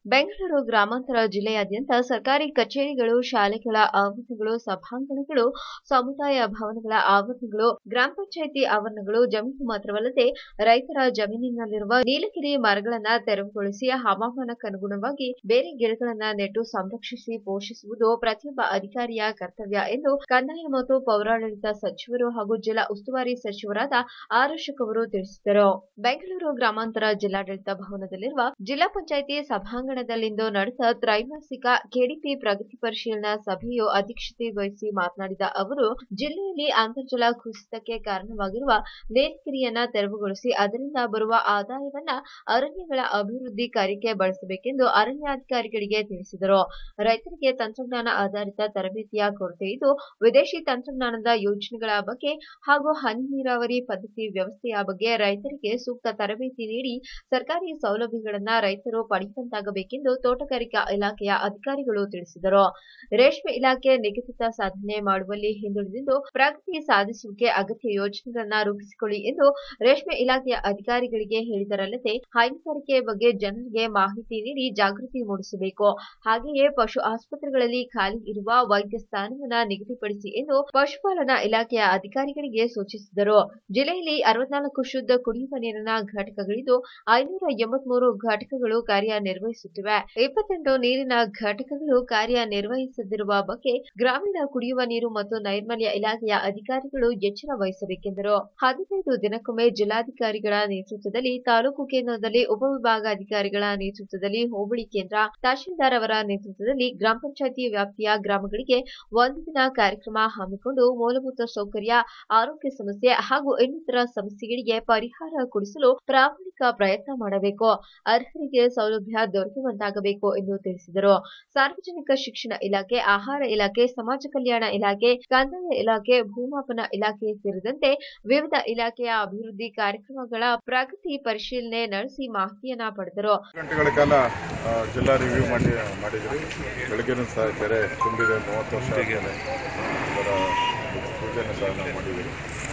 Speaker 2: ಬೆಂಗಳೂರು ಗ್ರಾಮಾಂತರ ಜಿಲ್ಲೆಯಾದ್ಯಂತ ಸರ್ಕಾರಿ ಕಚೇರಿಗಳು ಶಾಲೆಗಳ ಆವರಣಗಳು ಸಭಾಂಗಣಗಳು ಸಮುದಾಯ ಭವನಗಳ ಆವರಣಗಳು ಗ್ರಾಮ ಪಂಚಾಯಿತಿ ಆವರಣಗಳು ಜಮೀನು ಮಾತ್ರವಲ್ಲದೆ ರೈತರ ಜಮೀನಿನಲ್ಲಿರುವ ನೀಲಗಿರಿ ಮರಗಳನ್ನ ತೆರವುಗೊಳಿಸಿ ಹವಾಮಾನಕ್ಕನುಗುಣವಾಗಿ ಬೇರೆ ಗಿಡಗಳನ್ನ ನೆಟ್ಟು ಸಂರಕ್ಷಿಸಿ ಪೋಷಿಸುವುದು ಪ್ರತಿಯೊಬ್ಬ ಅಧಿಕಾರಿಯ ಕರ್ತವ್ಯ ಎಂದು ಕಂದಾಯ ಮತ್ತು ಪೌರಾಡಳಿತ ಸಚಿವರು ಹಾಗೂ ಜಿಲ್ಲಾ ಉಸ್ತುವಾರಿ ಸಚಿವರಾದ ಆರ್ ಅಶೋಕ್ ಅವರು ತಿಳಿಸಿದರು ಬೆಂಗಳೂರು ಗ್ರಾಮಾಂತರ ಜಿಲ್ಲಾಡಳಿತ ಭವನದಲ್ಲಿರುವ ಜಿಲ್ಲಾ ಪಂಚಾಯಿತಿ ಸಭಾಂಗಣದಲ್ಲಿಂದು ನಡೆದ ತ್ರೈಮಾಸಿಕ ಕೆಡಿಪಿ ಪ್ರಗತಿ ಪರಿಶೀಲನಾ ಸಭೆಯು ಅಧ್ಯಕ್ಷತೆ ವಹಿಸಿ ಮಾತನಾಡಿದ ಅವರು ಜಿಲ್ಲೆಯಲ್ಲಿ ಅಂತರ್ಜಲ ಕುಸಿತಕ್ಕೆ ಕಾರಣವಾಗಿರುವ ನೀಲಗಿರಿಯನ್ನ ತೆರವುಗೊಳಿಸಿ ಅದರಿಂದ ಬರುವ ಆದಾಯವನ್ನ ಅರಣ್ಯಗಳ ಅಭಿವೃದ್ಧಿ ಕಾರ್ಯಕ್ಕೆ ಬಳಸಬೇಕೆಂದು ಅರಣ್ಯಾಧಿಕಾರಿಗಳಿಗೆ ತಿಳಿಸಿದರು ರೈತರಿಗೆ ತಂತ್ರಜ್ಞಾನ ಆಧಾರಿತ ತರಬೇತಿಯ ಕೊರತೆ ಇದ್ದು ವಿದೇಶಿ ತಂತ್ರಜ್ಞಾನದ ಯೋಜನೆಗಳ ಬಗ್ಗೆ ಹಾಗೂ ಹನಿ ನೀರಾವರಿ ಪದ್ಧತಿ ವ್ಯವಸ್ಥೆಯ ಬಗ್ಗೆ ರೈತರಿಗೆ ಸೂಕ್ತ ತರಬೇತಿ ನೀಡಿ ಸರ್ಕಾರಿ ಸೌಲಭ್ಯಗಳನ್ನ ರೈತರು ಪಡೆಯುವಂತಾಗಬೇಕೆಂದು ತೋಟಗಾರಿಕಾ ಇಲಾಖೆಯ ಅಧಿಕಾರಿಗಳು ತಿಳಿಸಿದರು ರೇಷ್ಮೆ ಇಲಾಖೆ ನಿಗದಿತ ಸಾಧನೆ ಮಾಡುವಲ್ಲಿ ಹಿಂದುಳಿದಿದ್ದು ಪ್ರಗತಿ ಸಾಧಿಸುವಿಕೆ ಅಗತ್ಯ ಯೋಜನೆಗಳನ್ನ ರೂಪಿಸಿಕೊಳ್ಳಿ ಎಂದು ರೇಷ್ಮೆ ಇಲಾಖೆಯ ಅಧಿಕಾರಿಗಳಿಗೆ ಹೇಳಿದರಲ್ಲದೆ ಹೈನುಗಾರಿಕೆ ಬಗ್ಗೆ ಜನರಿಗೆ ಮಾಹಿತಿ ನೀಡಿ ಜಾಗೃತಿ ಮೂಡಿಸಬೇಕು ಹಾಗೆಯೇ ಪಶು ಆಸ್ಪತ್ರೆಗಳಲ್ಲಿ ಖಾಲಿ ಇರುವ ವೈದ್ಯ ಸ್ಥಾನವನ್ನ ನಿಗದಿಪಡಿಸಿ ಎಂದು ಪಶುಪಾಲನಾ ಇಲಾಖೆಯ ಅಧಿಕಾರಿಗಳಿಗೆ ಸೂಚಿಸಿದರು ಜಿಲ್ಲೆಯಲ್ಲಿ ಅರವತ್ನಾಲ್ಕು ಶುದ್ಧ ಕುಡಿಯುವ ನೀರಿನ ಘಟಕಗಳಿದ್ದು ಐನೂರ ಎಂಬತ್ಮೂರು ಘಟಕಗಳು ಕಾರ್ಯನಿರ್ವಹಿಸುತ್ತಿವೆ ಇಪ್ಪತ್ತೆಂಟು ನೀರಿನ ಘಟಕಗಳು ಕಾರ್ಯನಿರ್ವಹಿಸದಿರುವ ಬಗ್ಗೆ ಗ್ರಾಮೀಣ ಕುಡಿಯುವ ನೀರು ಮತ್ತು ನೈರ್ಮಲ್ಯ ಇಲಾಖೆಯ ಅಧಿಕಾರಿಗಳು ಎಚ್ಚರ ವಹಿಸಬೇಕೆಂದರು ಹದಿನೈದು ದಿನಕ್ಕೊಮ್ಮೆ ಜಿಲ್ಲಾಧಿಕಾರಿಗಳ ನೇತೃತ್ವದಲ್ಲಿ ತಾಲೂಕು ಕೇಂದ್ರದಲ್ಲಿ ಉಪವಿಭಾಗಾಧಿಕಾರಿಗಳ ನೇತೃತ್ವದಲ್ಲಿ ಹೋಬಳಿ ಕೇಂದ್ರ ತಹಶೀಲ್ದಾರ್ ಅವರ ನೇತೃತ್ವದಲ್ಲಿ ಗ್ರಾಮ ಪಂಚಾಯಿತಿ ವ್ಯಾಪ್ತಿಯ ಗ್ರಾಮಗಳಿಗೆ ಒಂದು ದಿನ ಕಾರ್ಯಕ್ರಮ ಹಮ್ಮಿಕೊಂಡು ಮೂಲಭೂತ ಸೌಕರ್ಯ ಆರೋಗ್ಯ ಸಮಸ್ಯೆ ಹಾಗೂ ಇನ್ನಿತರ ಸಮಸ್ಯೆಗಳಿಗೆ ಪರಿಹಾರ ಕೊಡಿಸಲು ಪ್ರಾಮಾಣಿಕ ಪ್ರಯತ್ನ ಮಾಡಬೇಕು ಅರ್ಹರಿಗೆ ಸೌಲಭ್ಯ ದೊರೆಯುವಂತಾಗಬೇಕು ಎಂದು ತಿಳಿಸಿದರು ಸಾರ್ವಜನಿಕ ಶಿಕ್ಷಣ ಇಲಾಖೆ ಆಹಾರ ಇಲಾಖೆ ಸಮಾಜ ಕಲ್ಯಾಣ ಇಲಾಖೆ ಕಂದಾಯ ಇಲಾಖೆ ಭೂಮಾಪನ ಇಲಾಖೆ ಸೇರಿದಂತೆ ವಿವಿಧ ಇಲಾಖೆಯ ಅಭಿವೃದ್ಧಿ ಕಾರ್ಯಕ್ರಮಗಳ ಪ್ರಗತಿ ಪರಿಶೀಲನೆ ನಡೆಸಿ ಮಾಹಿತಿಯನ್ನ ಪಡೆದರು
Speaker 6: ಗಂಟೆಗಳ ಕಾಲ ಆ, ಜಿಲ್ಲಾ ರಿವ್ಯೂ ಮಾಡಿ ಮಾಡಿದ್ರಿ ಬೆಳಗ್ಗೆನೂ ಸಹ ಕೆರೆ ತುಂಬಿದೆ ಮೂವತ್ತು ವರ್ಷ ಆದಮೇಲೆ ಅದರ ಪೂಜೆನೂ ಸಹ ನಾವು ಮಾಡಿದ್ದೀವಿ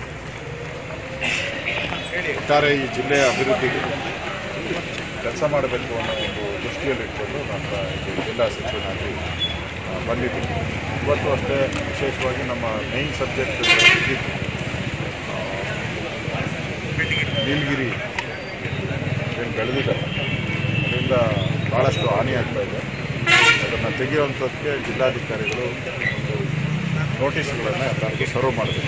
Speaker 6: ಒಟ್ಟಾರೆ ಈ ಜಿಲ್ಲೆಯ ಅಭಿವೃದ್ಧಿಗೆ ಕೆಲಸ ಮಾಡಬೇಕು ಅನ್ನೋ ಒಂದು ದೃಷ್ಟಿಯಲ್ಲಿ ಇಟ್ಕೊಂಡು ನಾನು ಇಲ್ಲಿ ಜಿಲ್ಲಾ ಸಚಿವನಾಗಿ ಆ, ಬಂದಿದ್ದೀನಿ ಇವತ್ತು ಅಷ್ಟೇ ವಿಶೇಷವಾಗಿ ನಮ್ಮ ಮೇನ್ ಸಬ್ಜೆಕ್ಟ್ ನೀಲಗಿರಿ ಏನು ಬೆಳೆದಿದ್ದಾರೆ ಅದರಿಂದ ಭಾಳಷ್ಟು ಹಾನಿ ಆಗ್ತಾ ಇದೆ ಅದನ್ನು ತೆಗೆಯುವಂಥದ್ದಕ್ಕೆ ಜಿಲ್ಲಾಧಿಕಾರಿಗಳು ಒಂದು ನೋಟಿಸ್ಗಳನ್ನು ಎಲ್ಲರಿಗೂ ಸರ್ವ್ ಮಾಡಬೇಕು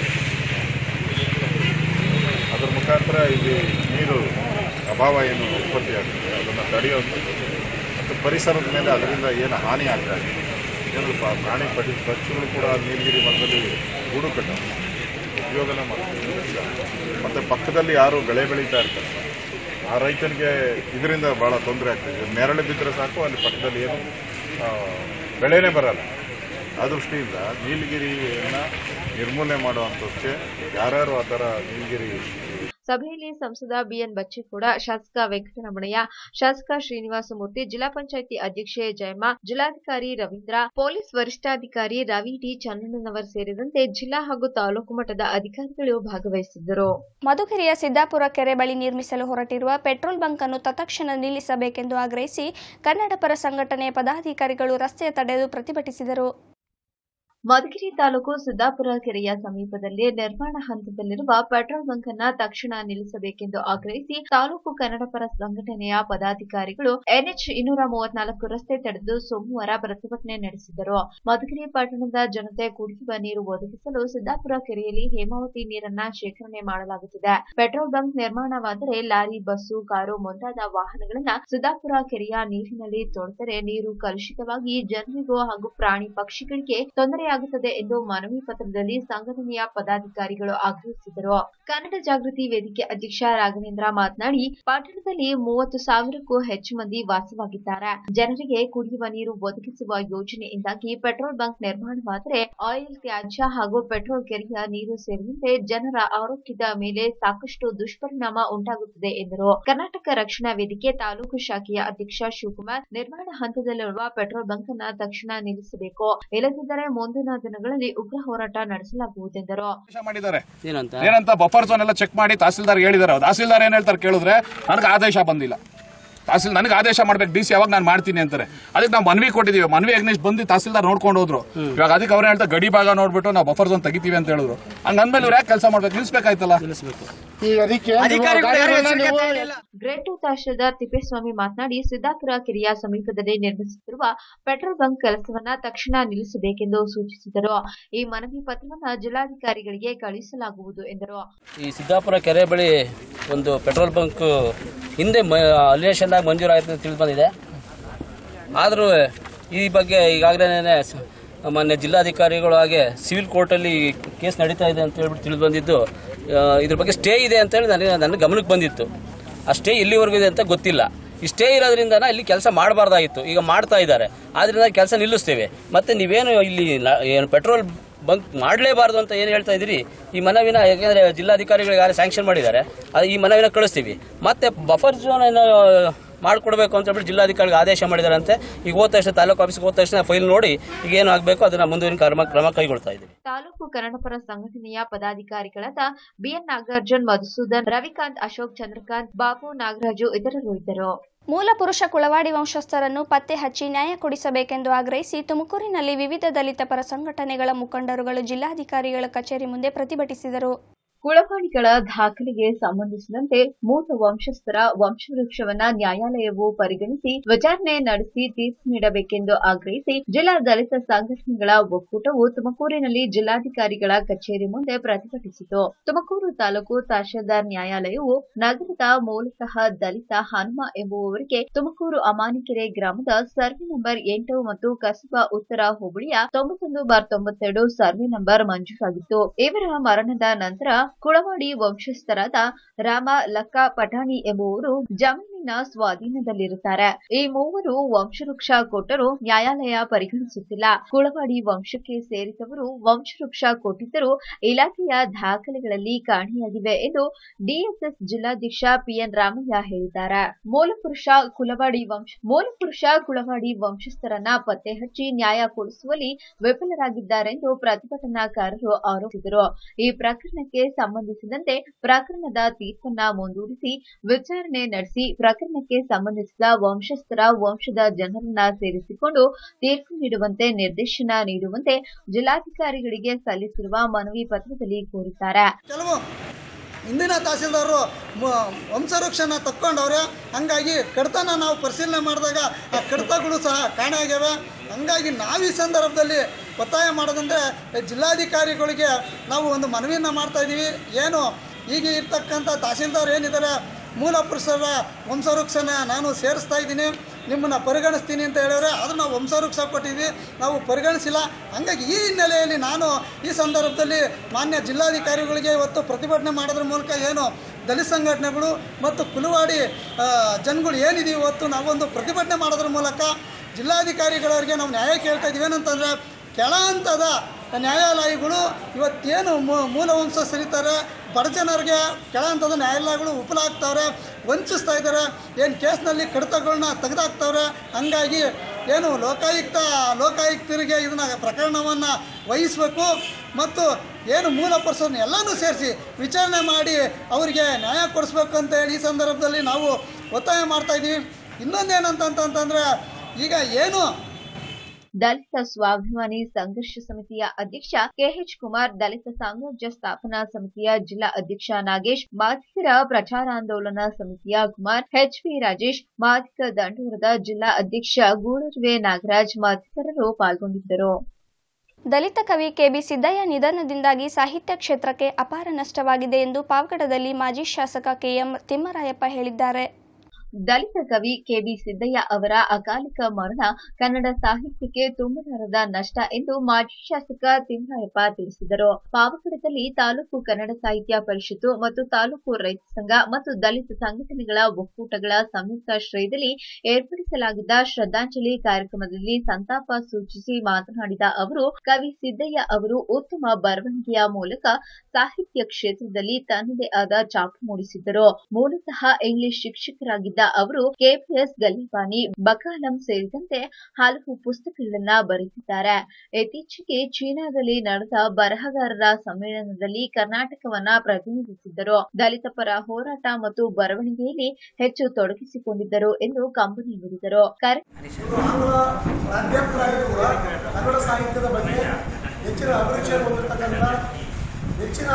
Speaker 6: ಅದರ ಮುಖಾಂತರ ಇಲ್ಲಿ ನೀರು ಅಭಾವ ಏನು ಉತ್ಪತ್ತಿ ಆಗ್ತದೆ ಅದನ್ನು ತಡೆಯುವಂಥದ್ದು ಮತ್ತು ಪರಿಸರದ ಮೇಲೆ ಅದರಿಂದ ಏನು ಹಾನಿ ಆಗ್ತಾ ಇದೆ ಯಾಕಂದ್ರೆ ಪ- ಪ್ರಾಣಿ ಪಡಿ ಪಕ್ಷಿಗಳು ಕೂಡ ನೀಲಗಿರಿ ಮರದಲ್ಲಿ ಗೂಡು ಕಟ್ಟ ಉಪಯೋಗನ ಮಾಡ್ತಾರೆ ಮತ್ತು ಪಕ್ಕದಲ್ಲಿ ಯಾರು ಬೆಳೆ ಬೆಳೀತಾ ಇರ್ತಾರೆ ಆ ರೈತನಿಗೆ ಇದರಿಂದ ಭಾಳ ತೊಂದರೆ ಆಗ್ತದೆ ನೆರಳು ಬಿದ್ದರೆ ಸಾಕು ಅಲ್ಲಿ ಪಕ್ಕದಲ್ಲಿ ಏನು ಆ, ಬೆಳೆನೇ ಬರಲ್ಲ ಆ ದೃಷ್ಟಿಯಿಂದ ನೀಲಗಿರಿಯನ್ನು ನಿರ್ಮೂಲನೆ ಮಾಡುವಂಥದ್ದಕ್ಕೆ ಯಾರ್ಯಾರು ಆ ಥರ ನೀಲಗಿರಿ
Speaker 2: ಸಭೆಯಲ್ಲಿ ಸಂಸದ ಬಿಎನ್ ಬಚ್ಚೇಗೌಡ ಶಾಸಕ ವೆಂಕಟರಮಣಯ್ಯ ಶಾಸಕ ಶ್ರೀನಿವಾಸಮೂರ್ತಿ ಜಿಲ್ಲಾ ಪಂಚಾಯಿತಿ ಅಧ್ಯಕ್ಷೆ ಜಯಮ್ಮ ಜಿಲ್ಲಾಧಿಕಾರಿ ರವೀಂದ್ರ ಪೊಲೀಸ್ ವರಿಷ್ಠಾಧಿಕಾರಿ ರವಿ ಟಿ ಚನ್ನಣ್ಣನವರ್ ಸೇರಿದಂತೆ ಜಿಲ್ಲಾ ಹಾಗೂ ತಾಲೂಕು ಮಟ್ಟದ ಅಧಿಕಾರಿಗಳು ಭಾಗವಹಿಸಿದ್ದರು
Speaker 1: ಮಧುಗಿರಿಯ ಸಿದ್ದಾಪುರ ಕೆರೆ ಬಳಿ ನಿರ್ಮಿಸಲು ಹೊರಟಿರುವ ಪೆಟ್ರೋಲ್ ಬಂಕ್ ಅನ್ನು ತತ್ಕ್ಷಣ ನಿಲ್ಲಿಸಬೇಕೆಂದು ಆಗ್ರಹಿಸಿ ಕನ್ನಡ ಪರ ಸಂಘಟನೆಯ ಪದಾಧಿಕಾರಿಗಳು ರಸ್ತೆ ತಡೆದು ಪ್ರತಿಭಟಿಸಿದರು
Speaker 2: ಮಧುಗಿರಿ ತಾಲೂಕು ಸಿದ್ದಾಪುರ ಕೆರೆಯ ಸಮೀಪದಲ್ಲಿ ನಿರ್ಮಾಣ ಹಂತದಲ್ಲಿರುವ ಪೆಟ್ರೋಲ್ ಬಂಕ್ ಅನ್ನ ತಕ್ಷಣ ನಿಲ್ಲಿಸಬೇಕೆಂದು ಆಗ್ರಹಿಸಿ ತಾಲೂಕು ಕನ್ನಡ ಪರ ಸಂಘಟನೆಯ ಪದಾಧಿಕಾರಿಗಳು ಎನ್ಎಚ್ ಇನ್ನೂರ ಮೂವತ್ನಾಲ್ಕು ರಸ್ತೆ ತಡೆದು ಸೋಮವಾರ ಪ್ರತಿಭಟನೆ ನಡೆಸಿದರು ಮಧುಗಿರಿ ಪಟ್ಟಣದ ಜನತೆ ಕುಡಿಯುವ ನೀರು ಒದಗಿಸಲು ಸಿದ್ದಾಪುರ ಕೆರೆಯಲ್ಲಿ ಹೇಮಾವತಿ ನೀರನ್ನ ಶೇಖರಣೆ ಮಾಡಲಾಗುತ್ತಿದೆ ಪೆಟ್ರೋಲ್ ಬಂಕ್ ನಿರ್ಮಾಣವಾದರೆ ಲಾರಿ ಬಸ್ಸು ಕಾರು ಮುಂತಾದ ವಾಹನಗಳನ್ನ ಸಿದ್ದಾಪುರ ಕೆರೆಯ ನೀರಿನಲ್ಲಿ ತೊಳೆದರೆ ನೀರು ಕಲುಷಿತವಾಗಿ ಜನರಿಗೂ ಹಾಗೂ ಪ್ರಾಣಿ ಪಕ್ಷಿಗಳಿಗೆ ತೊಂದರೆಯಾಗುತ್ತದೆ ಎಂದು ಮನವಿ ಪತ್ರದಲ್ಲಿ ಸಂಘಟನೆಯ ಪದಾಧಿಕಾರಿಗಳು ಆಗ್ರಹಿಸಿದರು ಕನ್ನಡ ಜಾಗೃತಿ ವೇದಿಕೆ ಅಧ್ಯಕ್ಷ ರಾಘವೇಂದ್ರ ಮಾತನಾಡಿ ಪಟ್ಟಣದಲ್ಲಿ ಮೂವತ್ತು ಸಾವಿರಕ್ಕೂ ಹೆಚ್ಚು ಮಂದಿ ವಾಸವಾಗಿದ್ದಾರೆ ಜನರಿಗೆ ಕುಡಿಯುವ ನೀರು ಒದಗಿಸುವ ಯೋಜನೆಯಿಂದಾಗಿ ಪೆಟ್ರೋಲ್ ಬಂಕ್ ನಿರ್ಮಾಣವಾದರೆ ಆಯಿಲ್ ತ್ಯಾಜ್ಯ ಹಾಗೂ ಪೆಟ್ರೋಲ್ ಕೆರೆಯ ನೀರು ಸೇರಿದಂತೆ ಜನರ ಆರೋಗ್ಯದ ಮೇಲೆ ಸಾಕಷ್ಟು ದುಷ್ಪರಿಣಾಮ ಉಂಟಾಗುತ್ತದೆ ಎಂದರು ಕರ್ನಾಟಕ ರಕ್ಷಣಾ ವೇದಿಕೆ ತಾಲೂಕು ಶಾಖೆಯ ಅಧ್ಯಕ್ಷ ಶಿವಕುಮಾರ್ ನಿರ್ಮಾಣ ಹಂತದಲ್ಲಿರುವ ಪೆಟ್ರೋಲ್ ಬಂಕ್ ಅನ್ನ ತಕ್ಷಣ ನಿಲ್ಲಿಸಬೇಕು ಇಲ್ಲದಿದ್ದರೆ ಮುಂದಿನ ದಿನಗಳಲ್ಲಿ ಉಗ್ರ ಹೋರಾಟ ನಡೆಸಲಾಗುವುದೆಂದರು
Speaker 7: ಆದೇಶ ಮಾಡಿದ್ದಾರೆ
Speaker 8: ಏನಂತ
Speaker 7: ಏನಂತ ಬಫರ್ ಝೋನ್ ಎಲ್ಲ ಚೆಕ್ ಮಾಡಿ ತಹಸೀಲ್ದಾರ್ ಹೇಳಿದ್ದಾರೆ ತಹಸೀಲ್ದಾರ್ ಏನ್ ಹೇಳ್ತಾರೆ ಕೇಳಿದ್ರೆ ನನಗೆ ಆದೇಶ ಬಂದಿಲ್ಲ ತಹಸೀಲ್ ನನಗೆ ಆದೇಶ ಮಾಡ್ಬೇಕು ಡಿ ಸಿ ಯಾವಾಗ ನಾನು ಮಾಡ್ತೀನಿ ಅಂತಾರೆ ಅದಕ್ಕೆ ನಾವು ಮನವಿ ಕೊಟ್ಟಿದ್ದೀವಿ ಮನವಿ ಅಗ್ನೇಶ್ ಬಂದು ತಹಸೀಲ್ದಾರ್ ನೋಡ್ಕೊಂಡು ಹೋದ್ರು ಇವಾಗ ಅದಕ್ಕೆ ಅವ್ರು ಹೇಳ್ತಾ ಗಡಿ ಭಾಗ ನೋಡ್ಬಿಟ್ಟು ನಾವು ಬಫರ್ ಝೋನ್ ತೆಗಿತೀವಿ ಅಂತ ಹೇಳಿದ್ರು ಹಂಗ ಅಂದ್ಮೇಲೆ ಇವ್ರು ಯಾಕೆ ಕೆಲಸ ಮಾಡ್ಬೇಕು ನಿಲ್ಸ್ಬೇಕಾಯ್ತಲ್ಲ
Speaker 2: ಗ್ರೇಟು ತಹಶೀಲ್ದಾರ್ ತಿಪ್ಪೇಸ್ವಾಮಿ ಮಾತನಾಡಿ ಸಿದ್ದಾಪುರ ಕೆರೆಯ ಸಮೀಪದಲ್ಲಿ ನಿರ್ಮಿಸುತ್ತಿರುವ ಪೆಟ್ರೋಲ್ ಬಂಕ್ ಕೆಲಸವನ್ನ ತಕ್ಷಣ ನಿಲ್ಲಿಸಬೇಕೆಂದು ಸೂಚಿಸಿದರು ಈ ಮನವಿ ಪತ್ರವನ್ನ ಜಿಲ್ಲಾಧಿಕಾರಿಗಳಿಗೆ ಕಳುಹಿಸಲಾಗುವುದು ಎಂದರು
Speaker 8: ಈ ಸಿದ್ದಾಪುರ ಕೆರೆ ಬಳಿ ಒಂದು ಪೆಟ್ರೋಲ್ ಬಂಕ್ ಹಿಂದೆ ಅಲಿನೇಷನ್ದಾಗ ಮಂಜೂರಾಯಿತು ಅಂತ ತಿಳಿದು ಬಂದಿದೆ ಆದರೂ ಈ ಬಗ್ಗೆ ಈಗಾಗಲೇ ಮಾನ್ಯ ಜಿಲ್ಲಾಧಿಕಾರಿಗಳು ಹಾಗೆ ಸಿವಿಲ್ ಕೋರ್ಟಲ್ಲಿ ಕೇಸ್ ನಡೀತಾ ಇದೆ ಅಂತ ಹೇಳ್ಬಿಟ್ಟು ತಿಳಿದು ಬಂದಿದ್ದು ಆ, ಇದ್ರ ಬಗ್ಗೆ ಸ್ಟೇ ಇದೆ ಅಂತೇಳಿ ನನಗೆ ನನ್ನ ಗಮನಕ್ಕೆ ಬಂದಿತ್ತು ಆ ಸ್ಟೇ ಎಲ್ಲಿವರೆಗೂ ಇದೆ ಅಂತ ಗೊತ್ತಿಲ್ಲ ಈ ಸ್ಟೇ ಇರೋದ್ರಿಂದ ಇಲ್ಲಿ ಕೆಲಸ ಮಾಡಬಾರ್ದಾಗಿತ್ತು ಈಗ ಮಾಡ್ತಾ ಇದ್ದಾರೆ ಆದ್ರಿಂದ ಕೆಲಸ ನಿಲ್ಲಿಸ್ತೇವೆ ಮತ್ತೆ ನೀವೇನು ಇಲ್ಲಿ ನ- ಏನು ಪೆಟ್ರೋಲ್ ಬಂಕ್ ಮಾಡಲೇಬಾರ್ದು ಅಂತ ಏನು ಹೇಳ್ತಾ ಇದ್ದೀರಿ ಈ ಮನವಿನ ಯಾಕೆಂದರೆ ಜಿಲ್ಲಾಧಿಕಾರಿಗಳಿಗೆ ಯಾರು ಸ್ಯಾಂಕ್ಷನ್ ಮಾಡಿದ್ದಾರೆ ಅದು ಈ ಮನವಿನ ಕಳಿಸ್ತೀವಿ ಮತ್ತೆ ಬಫರ್ ಝೋನ್ ಏನೋ ಮಾಡಿಕೊಡ್ಬೇಕು ಅಂತ ಹೇಳ್ಬಿಟ್ಟು ಜಿಲ್ಲಾಧಿಕಾರಿಗೆ ಆದೇಶ ಮಾಡಿದಾರಂತೆ ಈಗ ಹೋದ ತಕ್ಷಣ ತಾಲೂಕು ಆಫೀಸ್ಗೆ ಹೋದ ತಕ್ಷಣ ಫೈಲ್ ನೋಡಿ ಈಗ ಏನು ಆಗಬೇಕು ಅದನ್ನ ಮುಂದಿನ ಕ್ರಮ ಕ್ರಮ ಕೈಗೊಳ್ತಾ ಇದ್ದೀವಿ
Speaker 2: ತಾಲೂಕು ಕನ್ನಡಪರ ಸಂಘಟನೆಯ ಪದಾಧಿಕಾರಿಗಳಾದ ಬಿಎನ್ ನಾಗಾರ್ಜುನ್ ಮಧುಸೂದನ್ ರವಿಕಾಂತ್ ಅಶೋಕ್ ಚಂದ್ರಕಾಂತ್ ಬಾಬು ನಾಗರಾಜು ಇತರರು ಇದ್ದರು
Speaker 1: ಮೂಲ ಪುರುಷ ಕುಳವಾಡಿ ವಂಶಸ್ಥರನ್ನು ಪತ್ತೆ ಹಚ್ಚಿ ನ್ಯಾಯ ಕೊಡಿಸಬೇಕೆಂದು ಆಗ್ರಹಿಸಿ ತುಮಕೂರಿನಲ್ಲಿ ವಿವಿಧ ದಲಿತ ಪರ ಸಂಘಟನೆಗಳ ಮುಖಂಡರುಗಳು ಜಿಲ್ಲಾಧಿಕಾರಿಗಳ ಕಚೇರಿ ಮುಂದೆ ಪ್ರತಿಭಟಿಸಿದರು
Speaker 2: ಕುಳವಾಡಿಗಳ ದಾಖಲೆಗೆ ಸಂಬಂಧಿಸಿದಂತೆ ಮೂಲ ವಂಶಸ್ಥರ ವಂಶವೃಕ್ಷವನ್ನ ನ್ಯಾಯಾಲಯವು ಪರಿಗಣಿಸಿ ವಿಚಾರಣೆ ನಡೆಸಿ ತೀರ್ಪು ನೀಡಬೇಕೆಂದು ಆಗ್ರಹಿಸಿ ಜಿಲ್ಲಾ ದಲಿತ ಸಂಘಟನೆಗಳ ಒಕ್ಕೂಟವು ತುಮಕೂರಿನಲ್ಲಿ ಜಿಲ್ಲಾಧಿಕಾರಿಗಳ ಕಚೇರಿ ಮುಂದೆ ಪ್ರತಿಭಟಿಸಿತು ತುಮಕೂರು ತಾಲೂಕು ತಹಶೀಲ್ದಾರ್ ನ್ಯಾಯಾಲಯವು ನಗರದ ಮೂಲತಃ ದಲಿತ ಹನುಮ ಎಂಬುವವರಿಗೆ ತುಮಕೂರು ಅಮಾನಿಕೆರೆ ಗ್ರಾಮದ ಸರ್ವೆ ನಂಬರ್ ಎಂಟು ಮತ್ತು ಕಸಬಾ ಉತ್ತರ ಹೋಬಳಿಯ ತೊಂಬತ್ತೊಂದು ಬಾರ್ ತೊಂಬತ್ತೆರಡು ಸರ್ವೆ ನಂಬರ್ ಮಂಜೂರಾಗಿತ್ತು ಇವರ ಮರಣದ ನಂತರ ಕುಳವಾಡಿ ವಂಶಸ್ಥರಾದ ರಾಮ ಲಕ್ಕ ಪಠಾಣಿ ಎಂಬುವರು ಜಮೀನಿನ ಸ್ವಾಧೀನದಲ್ಲಿರುತ್ತಾರೆ ಈ ಮೂವರು ವಂಶವೃಕ್ಷ ಕೊಟ್ಟರೂ ನ್ಯಾಯಾಲಯ ಪರಿಗಣಿಸುತ್ತಿಲ್ಲ ಕುಳವಾಡಿ ವಂಶಕ್ಕೆ ಸೇರಿದವರು ವಂಶವೃಕ್ಷ ಕೊಟ್ಟಿದ್ದರೂ ಇಲಾಖೆಯ ದಾಖಲೆಗಳಲ್ಲಿ ಕಾಣೆಯಾಗಿವೆ ಎಂದು ಡಿಎಸ್ಎಸ್ ಜಿಲ್ಲಾಧ್ಯಕ್ಷ ಪಿಎನ್ ರಾಮಯ್ಯ ಹೇಳಿದ್ದಾರೆ ಮೂಲಪುರುಷ ಕುಲವಾಡಿ ವಂಶ ಮೂಲಪುರುಷ ಕುಳವಾಡಿ ವಂಶಸ್ಥರನ್ನ ಪತ್ತೆ ಹಚ್ಚಿ ನ್ಯಾಯ ಕೊಡಿಸುವಲ್ಲಿ ವಿಫಲರಾಗಿದ್ದಾರೆಂದು ಪ್ರತಿಭಟನಾಕಾರರು ಆರೋಪಿಸಿದರು ಈ ಪ್ರಕರಣಕ್ಕೆ ಸಂಬಂಧಿಸಿದಂತೆ ಪ್ರಕರಣದ ತೀರ್ಪನ್ನ ಮುಂದೂಡಿಸಿ ವಿಚಾರಣೆ ನಡೆಸಿ ಪ್ರಕರಣಕ್ಕೆ ಸಂಬಂಧಿಸಿದ ವಂಶಸ್ಥರ ವಂಶದ ಜನರನ್ನ ಸೇರಿಸಿಕೊಂಡು ತೀರ್ಪು ನೀಡುವಂತೆ ನಿರ್ದೇಶನ ನೀಡುವಂತೆ ಜಿಲ್ಲಾಧಿಕಾರಿಗಳಿಗೆ ಸಲ್ಲಿಸಿರುವ ಮನವಿ ಪತ್ರದಲ್ಲಿ ಕೋರಿದ್ದಾರೆ
Speaker 9: ಕೆಲವು ಹಿಂದಿನ ತಹಸೀಲ್ದಾರರು ಮ- ವಂಶವೃಕ್ಷನ ತಕ್ಕೊಂಡವ್ರೆ ಹಂಗಾಗಿ ಕಡತನ ನಾವು ಪರಿಶೀಲನೆ ಮಾಡಿದಾಗ ಆ ಕಡತಗಳು ಸಹ ಕಾಣೆಯಾಗ್ಯವೆ ಹಂಗಾಗಿ ನಾವು ಈ ಸಂದರ್ಭದಲ್ಲಿ ಒತ್ತಾಯ ಮಾಡೋದಂದರೆ ಜಿಲ್ಲಾಧಿಕಾರಿಗಳಿಗೆ ನಾವು ಒಂದು ಮನವಿಯನ್ನು ಮಾಡ್ತಾ ಇದ್ದೀವಿ ಏನು ಈಗ ಇರ್ತಕ್ಕಂಥ ತಹಸೀಲ್ದಾರ್ ಏನಿದ್ದಾರೆ ಮೂಲ ಪುರುಷರ ವಂಶವೃಕ್ಷನ ನಾನು ಸೇರಿಸ್ತಾ ಇದ್ದೀನಿ ನಿಮ್ಮನ್ನು ಪರಿಗಣಿಸ್ತೀನಿ ಅಂತ ಹೇಳಿದ್ರೆ ಅದನ್ನು ನಾವು ವಂಶವೃಕ್ಷ ಕೊಟ್ಟಿದ್ವಿ ನಾವು ಪರಿಗಣಿಸಿಲ್ಲ ಹಂಗಾಗಿ ಈ ಹಿನ್ನೆಲೆಯಲ್ಲಿ ನಾನು ಈ ಸಂದರ್ಭದಲ್ಲಿ ಮಾನ್ಯ ಜಿಲ್ಲಾಧಿಕಾರಿಗಳಿಗೆ ಇವತ್ತು ಪ್ರತಿಭಟನೆ ಮಾಡೋದ್ರ ಮೂಲಕ ಏನು ದಲಿತ ಸಂಘಟನೆಗಳು ಮತ್ತು ಕುಲುವಾಡಿ ಆ, ಜನಗಳು ಏನಿದೀವಿ ಇವತ್ತು ನಾವೊಂದು ಪ್ರತಿಭಟನೆ ಮಾಡೋದ್ರ ಮೂಲಕ ಜಿಲ್ಲಾಧಿಕಾರಿಗಳವರಿಗೆ ನಾವು ನ್ಯಾಯ ಕೇಳ್ತಾ ಇದ್ದೀವಿ ಏನಂತಂದರೆ ಕೆಳ ಹಂತದ ನ್ಯಾಯಾಲಯಗಳು ಇವತ್ತೇನು ಮೂ- ಮೂಲ ವಂಶ ಸರಿತಾರೆ ಬಡ ಜನರಿಗೆ ಕೆಳ ಹಂತದ ನ್ಯಾಯಾಲಯಗಳು ವಿಫಲ ಆಗ್ತಾವ್ರೆ ವಂಚಿಸ್ತಾ ಇದ್ದಾರೆ ಏನು ಕೇಸ್ನಲ್ಲಿ ಕಡಿತಗಳನ್ನ ತೆಗೆದಾಕ್ತವ್ರೆ ಹಂಗಾಗಿ ಏನು ಲೋಕಾಯುಕ್ತ ಲೋಕಾಯುಕ್ತರಿಗೆ ಇದನ್ನ ಪ್ರಕರಣವನ್ನು ವಹಿಸಬೇಕು ಮತ್ತು ಏನು ಮೂಲ ಪರ್ಸನ್ ಎಲ್ಲನೂ ಸೇರಿಸಿ ವಿಚಾರಣೆ ಮಾಡಿ ಅವರಿಗೆ ನ್ಯಾಯ ಕೊಡಿಸ್ಬೇಕು ಅಂತ ಹೇಳಿ ಈ ಸಂದರ್ಭದಲ್ಲಿ ನಾವು ಒತ್ತಾಯ ಮಾಡ್ತಾ ಇದ್ದೀವಿ ಇನ್ನೊಂದೇನಂತಂತಂದ್ರೆ ಈಗ ಏನು
Speaker 2: ದಲಿತ ಸ್ವಾಭಿಮಾನಿ ಸಂಘರ್ಷ ಸಮಿತಿಯ ಅಧ್ಯಕ್ಷ ಕೆಎಚ್ ಕುಮಾರ್ ದಲಿತ ಸಾಮ್ರಾಜ್ಯ ಸ್ಥಾಪನಾ ಸಮಿತಿಯ ಜಿಲ್ಲಾ ಅಧ್ಯಕ್ಷ ನಾಗೇಶ್ ಮಾದಿಗರ ಪ್ರಚಾರಾಂದೋಲನ ಸಮಿತಿಯ ಕುಮಾರ್ ಎಚ್ಪಿ ರಾಜೇಶ್ ಮಾದಿಗ ದಂಡೂರದ ಜಿಲ್ಲಾ ಅಧ್ಯಕ್ಷ ಗೂಳರ್ವೆ ನಾಗರಾಜ್ ಮತ್ತಿತರರು ಪಾಲ್ಗೊಂಡಿದ್ದರು
Speaker 1: ದಲಿತ ಕವಿ ಕೆಬಿ ಸಿದ್ದಯ್ಯ ನಿಧನದಿಂದಾಗಿ ಸಾಹಿತ್ಯ ಕ್ಷೇತ್ರಕ್ಕೆ ಅಪಾರ ನಷ್ಟವಾಗಿದೆ ಎಂದು ಪಾವಗಡದಲ್ಲಿ ಮಾಜಿ ಶಾಸಕ ಕೆಎಂ ತಿಮ್ಮರಾಯಪ್ಪ ಹೇಳಿದ್ದಾರೆ
Speaker 2: ದಲಿತ ಕವಿ ಕೆಬಿ ಸಿದ್ದಯ್ಯ ಅವರ ಅಕಾಲಿಕ ಮರಣ ಕನ್ನಡ ಸಾಹಿತ್ಯಕ್ಕೆ ತುಂಬಲಾರದ ನಷ್ಟ ಎಂದು ಮಾಜಿ ಶಾಸಕ ತಿಮ್ಮರಾಯಪ್ಪ ತಿಳಿಸಿದರು ಪಾವಗಡದಲ್ಲಿ ತಾಲೂಕು ಕನ್ನಡ ಸಾಹಿತ್ಯ ಪರಿಷತ್ತು ಮತ್ತು ತಾಲೂಕು ರೈತ ಸಂಘ ಮತ್ತು ದಲಿತ ಸಂಘಟನೆಗಳ ಒಕ್ಕೂಟಗಳ ಸಂಯುಕ್ತಾಶ್ರಯದಲ್ಲಿ ಏರ್ಪಡಿಸಲಾಗಿದ್ದ ಶ್ರದ್ಧಾಂಜಲಿ ಕಾರ್ಯಕ್ರಮದಲ್ಲಿ ಸಂತಾಪ ಸೂಚಿಸಿ ಮಾತನಾಡಿದ ಅವರು ಕವಿ ಸಿದ್ದಯ್ಯ ಅವರು ಉತ್ತಮ ಬರವಣಿಗೆಯ ಮೂಲಕ ಸಾಹಿತ್ಯ ಕ್ಷೇತ್ರದಲ್ಲಿ ತನ್ನದೇ ಆದ ಛಾಪು ಮೂಡಿಸಿದ್ದರು ಮೂಲತಃ ಇಂಗ್ಲಿಷ್ ಶಿಕ್ಷಕರಾಗಿದ್ದ ಅವರು ಕೆಪಿಎಸ್ ಗಲ್ಲಿಪಾನಿ ಬಕಾಲಂ ಸೇರಿದಂತೆ ಹಲವು ಪುಸ್ತಕಗಳನ್ನ ಬರೆದಿದ್ದಾರೆ ಇತ್ತೀಚೆಗೆ ಚೀನಾದಲ್ಲಿ ನಡೆದ ಬರಹಗಾರರ ಸಮ್ಮೇಳನದಲ್ಲಿ ಕರ್ನಾಟಕವನ್ನ ಪ್ರತಿನಿಧಿಸಿದ್ದರು ದಲಿತ ಪರ ಹೋರಾಟ ಮತ್ತು ಬರವಣಿಗೆಯಲ್ಲಿ ಹೆಚ್ಚು ತೊಡಗಿಸಿಕೊಂಡಿದ್ದರು ಎಂದು ಕಂಬನಿ ಮಿಡಿದರು ಕಾರ್ಯ-
Speaker 10: ಪ್ರಾಧ್ಯಾಪಕರಾಗಿಯೂ ಕೂಡ ಕನ್ನಡ ಸಾಹಿತ್ಯದ ಬಗ್ಗೆ ಹೆಚ್ಚಿನ ಅಭಿರುಚಿಯನ್ನು ಹೊಂದಿರತಕ್ಕಂಥ ಹೆಚ್ಚಿನ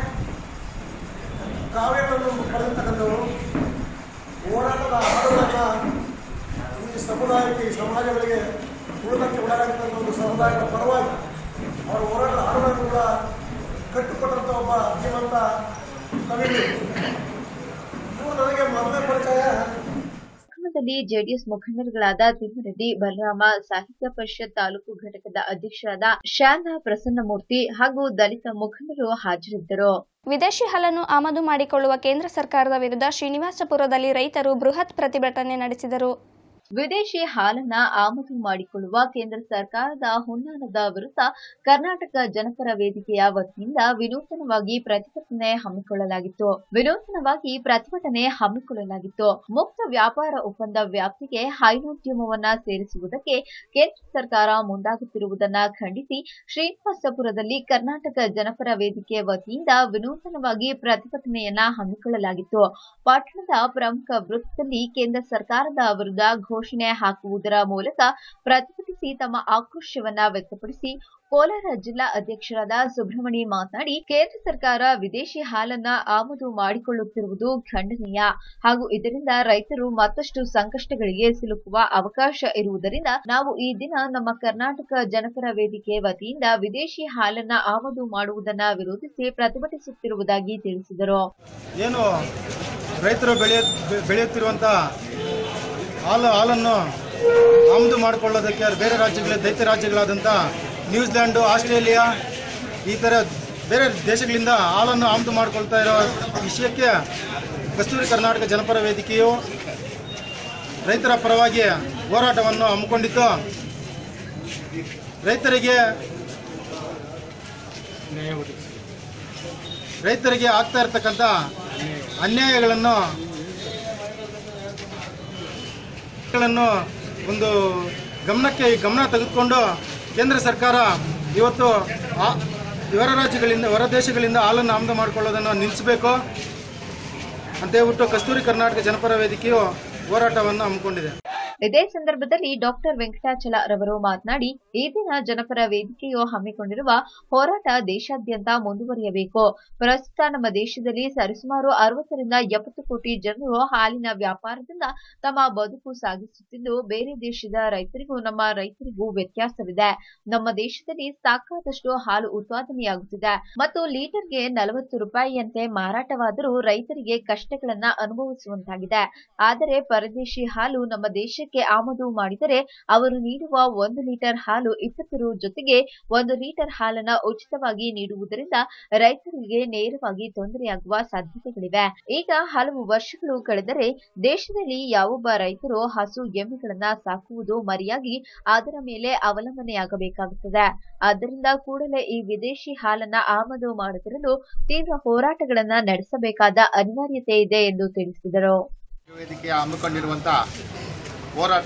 Speaker 10: ಕಾವ್ಯಗಳನ್ನು ಪಡೆದಿರ್ತಕ್ಕಂಥವರು ಹೋರಾಟದ ಹಾಡುಗಳನ್ನು ಈ ಸಮುದಾಯಕ್ಕೆ ಈ ಸಮಾಜಗಳಿಗೆ ಉಳಿದಕ್ಕೆ ಒಳಗಾಗಿರ್ತಕ್ಕಂಥ ಒಂದು ಸಮುದಾಯದ ಪರವಾಗಿ ಅವರ ಹೋರಾಟದ ಹಾಡುಗಳನ್ನು ಕೂಡ ಕಟ್ಟಿಕೊಟ್ಟಂಥ ಒಬ್ಬ ಜೀವಂತ ಕವಿಗಳು ಇವರು ನನಗೆ ಮೊದಲನೇ ಪರಿಚಯ
Speaker 2: ಕಾರ್ಯಕ್ರಮದಲ್ಲಿ ಜೆಡಿಎಸ್ ಮುಖಂಡರುಗಳಾದ ತಿಮ್ಮರೆಡ್ಡಿ ಬಲರಾಮ ಸಾಹಿತ್ಯ ಪರಿಷತ್ ತಾಲೂಕು ಘಟಕದ ಅಧ್ಯಕ್ಷರಾದ ಶಾಂತ ಪ್ರಸನ್ನಮೂರ್ತಿ ಹಾಗೂ ದಲಿತ ಮುಖಂಡರು ಹಾಜರಿದ್ದರು
Speaker 1: ವಿದೇಶಿ ಹಾಲನ್ನು ಆಮದು ಮಾಡಿಕೊಳ್ಳುವ ಕೇಂದ್ರ ಸರ್ಕಾರದ ವಿರುದ್ಧ ಶ್ರೀನಿವಾಸಪುರದಲ್ಲಿ ರೈತರು ಬೃಹತ್ ಪ್ರತಿಭಟನೆ ನಡೆಸಿದರು
Speaker 2: ವಿದೇಶಿ ಹಾಲನ್ನ ಆಮದು ಮಾಡಿಕೊಳ್ಳುವ ಕೇಂದ್ರ ಸರ್ಕಾರದ ಹುನ್ನಾರದ ವಿರುದ್ಧ ಕರ್ನಾಟಕ ಜನಪರ ವೇದಿಕೆಯ ವತಿಯಿಂದ ವಿನೂತನವಾಗಿ ಪ್ರತಿಭಟನೆ ಹಮ್ಮಿಕೊಳ್ಳಲಾಗಿತ್ತು ವಿನೂತನವಾಗಿ ಪ್ರತಿಭಟನೆ ಹಮ್ಮಿಕೊಳ್ಳಲಾಗಿತ್ತು ಮುಕ್ತ ವ್ಯಾಪಾರ ಒಪ್ಪಂದ ವ್ಯಾಪ್ತಿಗೆ ಹೈನೋದ್ಯಮವನ್ನ ಸೇರಿಸುವುದಕ್ಕೆ ಕೇಂದ್ರ ಸರ್ಕಾರ ಮುಂದಾಗುತ್ತಿರುವುದನ್ನ ಖಂಡಿಸಿ ಶ್ರೀನಿವಾಸಪುರದಲ್ಲಿ ಕರ್ನಾಟಕ ಜನಪರ ವೇದಿಕೆ ವತಿಯಿಂದ ವಿನೂತನವಾಗಿ ಪ್ರತಿಭಟನೆಯನ್ನ ಹಮ್ಮಿಕೊಳ್ಳಲಾಗಿತ್ತು ಪಟ್ಟಣದ ಪ್ರಮುಖ ವೃತ್ತದಲ್ಲಿ ಕೇಂದ್ರ ಸರ್ಕಾರದ ವಿರುದ್ಧ ಘೋಷಣೆ ಹಾಕುವುದರ ಮೂಲಕ ಪ್ರತಿಭಟಿಸಿ ತಮ್ಮ ಆಕ್ರೋಶವನ್ನ ವ್ಯಕ್ತಪಡಿಸಿ ಕೋಲಾರ ಜಿಲ್ಲಾ ಅಧ್ಯಕ್ಷರಾದ ಸುಬ್ರಹ್ಮಣಿ ಮಾತನಾಡಿ ಕೇಂದ್ರ ಸರ್ಕಾರ ವಿದೇಶಿ ಹಾಲನ್ನ ಆಮದು ಮಾಡಿಕೊಳ್ಳುತ್ತಿರುವುದು ಖಂಡನೀಯ ಹಾಗೂ ಇದರಿಂದ ರೈತರು ಮತ್ತಷ್ಟು ಸಂಕಷ್ಟಗಳಿಗೆ ಸಿಲುಕುವ ಅವಕಾಶ ಇರುವುದರಿಂದ ನಾವು ಈ ದಿನ ನಮ್ಮ ಕರ್ನಾಟಕ ಜನಪರ ವೇದಿಕೆ ವತಿಯಿಂದ ವಿದೇಶಿ ಹಾಲನ್ನ ಆಮದು ಮಾಡುವುದನ್ನ ವಿರೋಧಿಸಿ ಪ್ರತಿಭಟಿಸುತ್ತಿರುವುದಾಗಿ ತಿಳಿಸಿದರು
Speaker 11: ಏನು ರೈತರು ಬೆಳೆಯ ಬೆಳೆಯುತ್ತಿರುವಂಥ ಹಾಲು ಹಾಲನ್ನು ಆಮದು ಮಾಡಿಕೊಳ್ಳೋದಕ್ಕೆ ಬೇರೆ ರಾಜ್ಯಗಳ ದೈತ್ಯ ರಾಜ್ಯಗಳಾದಂಥ ನ್ಯೂಜಿಲ್ಯಾಂಡು ಆಸ್ಟ್ರೇಲಿಯಾ ಈ ಥರ ಬೇರೆ ದೇಶಗಳಿಂದ ಹಾಲನ್ನು ಆಮದು ಮಾಡಿಕೊಳ್ತಾ ಇರೋ ವಿಷಯಕ್ಕೆ ಕಸ್ತೂರಿ ಕರ್ನಾಟಕ ಜನಪರ ವೇದಿಕೆಯು ರೈತರ ಪರವಾಗಿ ಹೋರಾಟವನ್ನು ಹಮ್ಮಿಕೊಂಡಿದ್ದು ರೈತರಿಗೆ ರೈತರಿಗೆ ಆಗ್ತಾ ಇರತಕ್ಕಂಥ ಅನ್ಯಾಯಗಳನ್ನು ಗಳನ್ನು ಒಂದು ಗಮನಕ್ಕೆ ಗಮನ ತೆಗೆದುಕೊಂಡು ಕೇಂದ್ರ ಸರ್ಕಾರ ಇವತ್ತು ಆ- ಹೊರ ರಾಜ್ಯಗಳಿಂದ ಹೊರ ದೇಶಗಳಿಂದ ಹಾಲನ್ನು ಆಮದು ಮಾಡಿಕೊಳ್ಳೋದನ್ನು ನಿಲ್ಲಿಸಬೇಕು ಅಂತ ಹೇಳ್ಬಿಟ್ಟು ಕಸ್ತೂರಿ ಕರ್ನಾಟಕ ಜನಪರ ವೇದಿಕೆಯು ಹೋರಾಟವನ್ನು ಹಮ್ಮಿಕೊಂಡಿದೆ
Speaker 2: ಇದೇ ಸಂದರ್ಭದಲ್ಲಿ ಡಾಕ್ಟರ್ ವೆಂಕಟಾಚಲ ರವರು ಮಾತನಾಡಿ ಈ ದಿನ ಜನಪರ ವೇದಿಕೆಯು ಹಮ್ಮಿಕೊಂಡಿರುವ ಹೋರಾಟ ದೇಶಾದ್ಯಂತ ಮುಂದುವರಿಯಬೇಕು ಪ್ರಸ್ತುತ ನಮ್ಮ ದೇಶದಲ್ಲಿ ಸರಿಸುಮಾರು ಅರವತ್ತರಿಂದ ಎಪ್ಪತ್ತು ಕೋಟಿ ಜನರು ಹಾಲಿನ ವ್ಯಾಪಾರದಿಂದ ತಮ್ಮ ಬದುಕು ಸಾಗಿಸುತ್ತಿದ್ದು ಬೇರೆ ದೇಶದ ರೈತರಿಗೂ ನಮ್ಮ ರೈತರಿಗೂ ವ್ಯತ್ಯಾಸವಿದೆ ನಮ್ಮ ದೇಶದಲ್ಲಿ ಸಾಕಾದಷ್ಟು ಹಾಲು ಉತ್ಪಾದನೆಯಾಗುತ್ತಿದೆ ಮತ್ತು ಲೀಟರ್ಗೆ ನಲವತ್ತು ರೂಪಾಯಿಯಂತೆ ಮಾರಾಟವಾದರೂ ರೈತರಿಗೆ ಕಷ್ಟಗಳನ್ನ ಅನುಭವಿಸುವಂತಾಗಿದೆ ಆದರೆ ಪರದೇಶಿ ಹಾಲು ನಮ್ಮ ದೇಶಕ್ಕೆ ಆಮದು ಮಾಡಿದರೆ ಅವರು ನೀಡುವ ಒಂದು ಲೀಟರ್ ಹಾಲು ಇಪ್ಪತ್ತು ರು ಜೊತೆಗೆ ಒಂದು ಲೀಟರ್ ಹಾಲನ್ನ ಉಚಿತವಾಗಿ ನೀಡುವುದರಿಂದ ರೈತರಿಗೆ ನೇರವಾಗಿ ತೊಂದರೆಯಾಗುವ ಸಾಧ್ಯತೆಗಳಿವೆ ಈಗ ಹಲವು ವರ್ಷಗಳು ಕಳೆದರೆ ದೇಶದಲ್ಲಿ ಯಾವೊಬ್ಬ ರೈತರು ಹಸು ಎಮ್ಮೆಗಳನ್ನ ಸಾಕುವುದು ಮರೆಯಾಗಿ ಅದರ ಮೇಲೆ ಅವಲಂಬನೆಯಾಗಬೇಕಾಗುತ್ತದೆ ಆದ್ದರಿಂದ ಕೂಡಲೇ ಈ ವಿದೇಶಿ ಹಾಲನ್ನ ಆಮದು ಮಾಡದಿರಲು ತೀವ್ರ ಹೋರಾಟಗಳನ್ನ ನಡೆಸಬೇಕಾದ ಅನಿವಾರ್ಯತೆ ಇದೆ ಎಂದು ತಿಳಿಸಿದರು
Speaker 12: ವೇದಿಕೆ ಹಮ್ಮಿಕೊಂಡಿರುವಂಥ ಹೋರಾಟ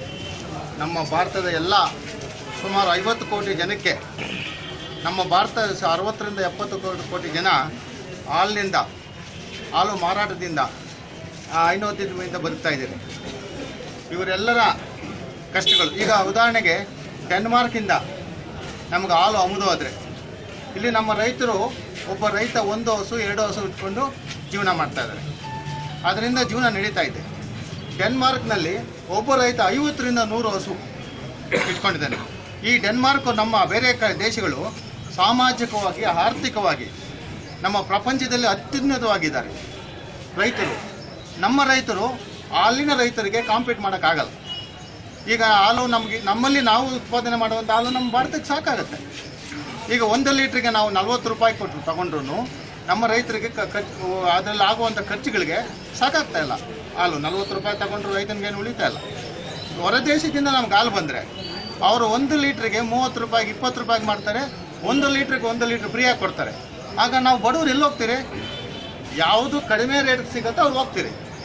Speaker 12: ನಮ್ಮ ಭಾರತದ ಎಲ್ಲ ಸುಮಾರು ಐವತ್ತು ಕೋಟಿ ಜನಕ್ಕೆ ನಮ್ಮ ಭಾರತ ಸ- ಅರವತ್ತರಿಂದ ಎಪ್ಪತ್ತು ಕೋಟಿ ಕೋಟಿ ಜನ ಹಾಲಿನಿಂದ ಹಾಲು ಮಾರಾಟದಿಂದ ಆ, ಹೈನೋದ್ಯಮದಿಂದ ಬದುಕ್ತಾ ಇದ್ದಾರೆ ಇವರೆಲ್ಲರ ಕಷ್ಟಗಳು ಈಗ ಉದಾಹರಣೆಗೆ ಡೆನ್ಮಾರ್ಕಿಂದ ನಮಗೆ ಹಾಲು ಆಮದು ಆದರೆ ಇಲ್ಲಿ ನಮ್ಮ ರೈತರು ಒಬ್ಬ ರೈತ ಒಂದು ಹಸು ಎರಡು ಹಸು ಇಟ್ಕೊಂಡು ಜೀವನ ಮಾಡ್ತಾ ಇದ್ದಾರೆ ಅದರಿಂದ ಜೀವನ ನಡೀತಾ ಇದೆ ಡೆನ್ಮಾರ್ಕ್ನಲ್ಲಿ ಒಬ್ಬ ರೈತ ಐವತ್ತರಿಂದ ನೂರು ಹಸು ಇಟ್ಕೊಂಡಿದ್ದಾನೆ ಈ ಡೆನ್ಮಾರ್ಕ್ ನಮ್ಮ ಬೇರೆ ಕ ದೇಶಗಳು ಸಾಮಾಜಿಕವಾಗಿ ಆರ್ಥಿಕವಾಗಿ ನಮ್ಮ ಪ್ರಪಂಚದಲ್ಲಿ ಅತ್ಯುನ್ನತವಾಗಿದ್ದಾರೆ ರೈತರು ನಮ್ಮ ರೈತರು ಅಲ್ಲಿನ ರೈತರಿಗೆ ಕಾಂಪೀಟ್ ಮಾಡೋಕ್ಕಾಗಲ್ಲ ಈಗ ಹಾಲು ನಮಗೆ ನಮ್ಮಲ್ಲಿ ನಾವು ಉತ್ಪಾದನೆ ಮಾಡುವಂಥ ಹಾಲು ನಮ್ಮ ಭಾರತಕ್ಕೆ ಸಾಕಾಗುತ್ತೆ ಈಗ ಒಂದು ಲೀಟ್ರಿಗೆ ನಾವು ನಲ್ವತ್ತು ರೂಪಾಯಿ ಕೊಟ್ಟು ತಗೊಂಡ್ರು ನಮ್ಮ ರೈತರಿಗೆ ಕ- ಖರ್ಚು ಅದರಲ್ಲಿ ಆಗುವಂಥ ಖರ್ಚುಗಳಿಗೆ ಸಾಕಾಗ್ತಾ ಇಲ್ಲ ಹಾಲು ನಲ್ವತ್ತು ರೂಪಾಯಿ ತಗೊಂಡ್ರು ರೈತನಿಗೆ ಏನು ಉಳಿತಾ ಇಲ್ಲ ಹೊರ ದೇಶದಿಂದ ನಮ್ಗೆ ಹಾಲು ಬಂದರೆ ಅವರು ಒಂದು ಲೀಟ್ರಿಗೆ ಮೂವತ್ತು ರೂಪಾಯಿಗೆ ಇಪ್ಪತ್ತು ರೂಪಾಯಿಗೆ ಮಾಡ್ತಾರೆ ಒಂದು ಲೀಟ್ರಿಗೆ ಒಂದು ಲೀಟ್ರ್ ಫ್ರೀಯಾಗಿ ಕೊಡ್ತಾರೆ ಆಗ ನಾವು ಬಡವ್ರು ಎಲ್ಲಿ ಹೋಗ್ತೀರಿ ಯಾವುದು ಕಡಿಮೆ ರೇಟ್ ಸಿಗುತ್ತೋ ಅವ್ರು ಹೋಗ್ತೀರಿ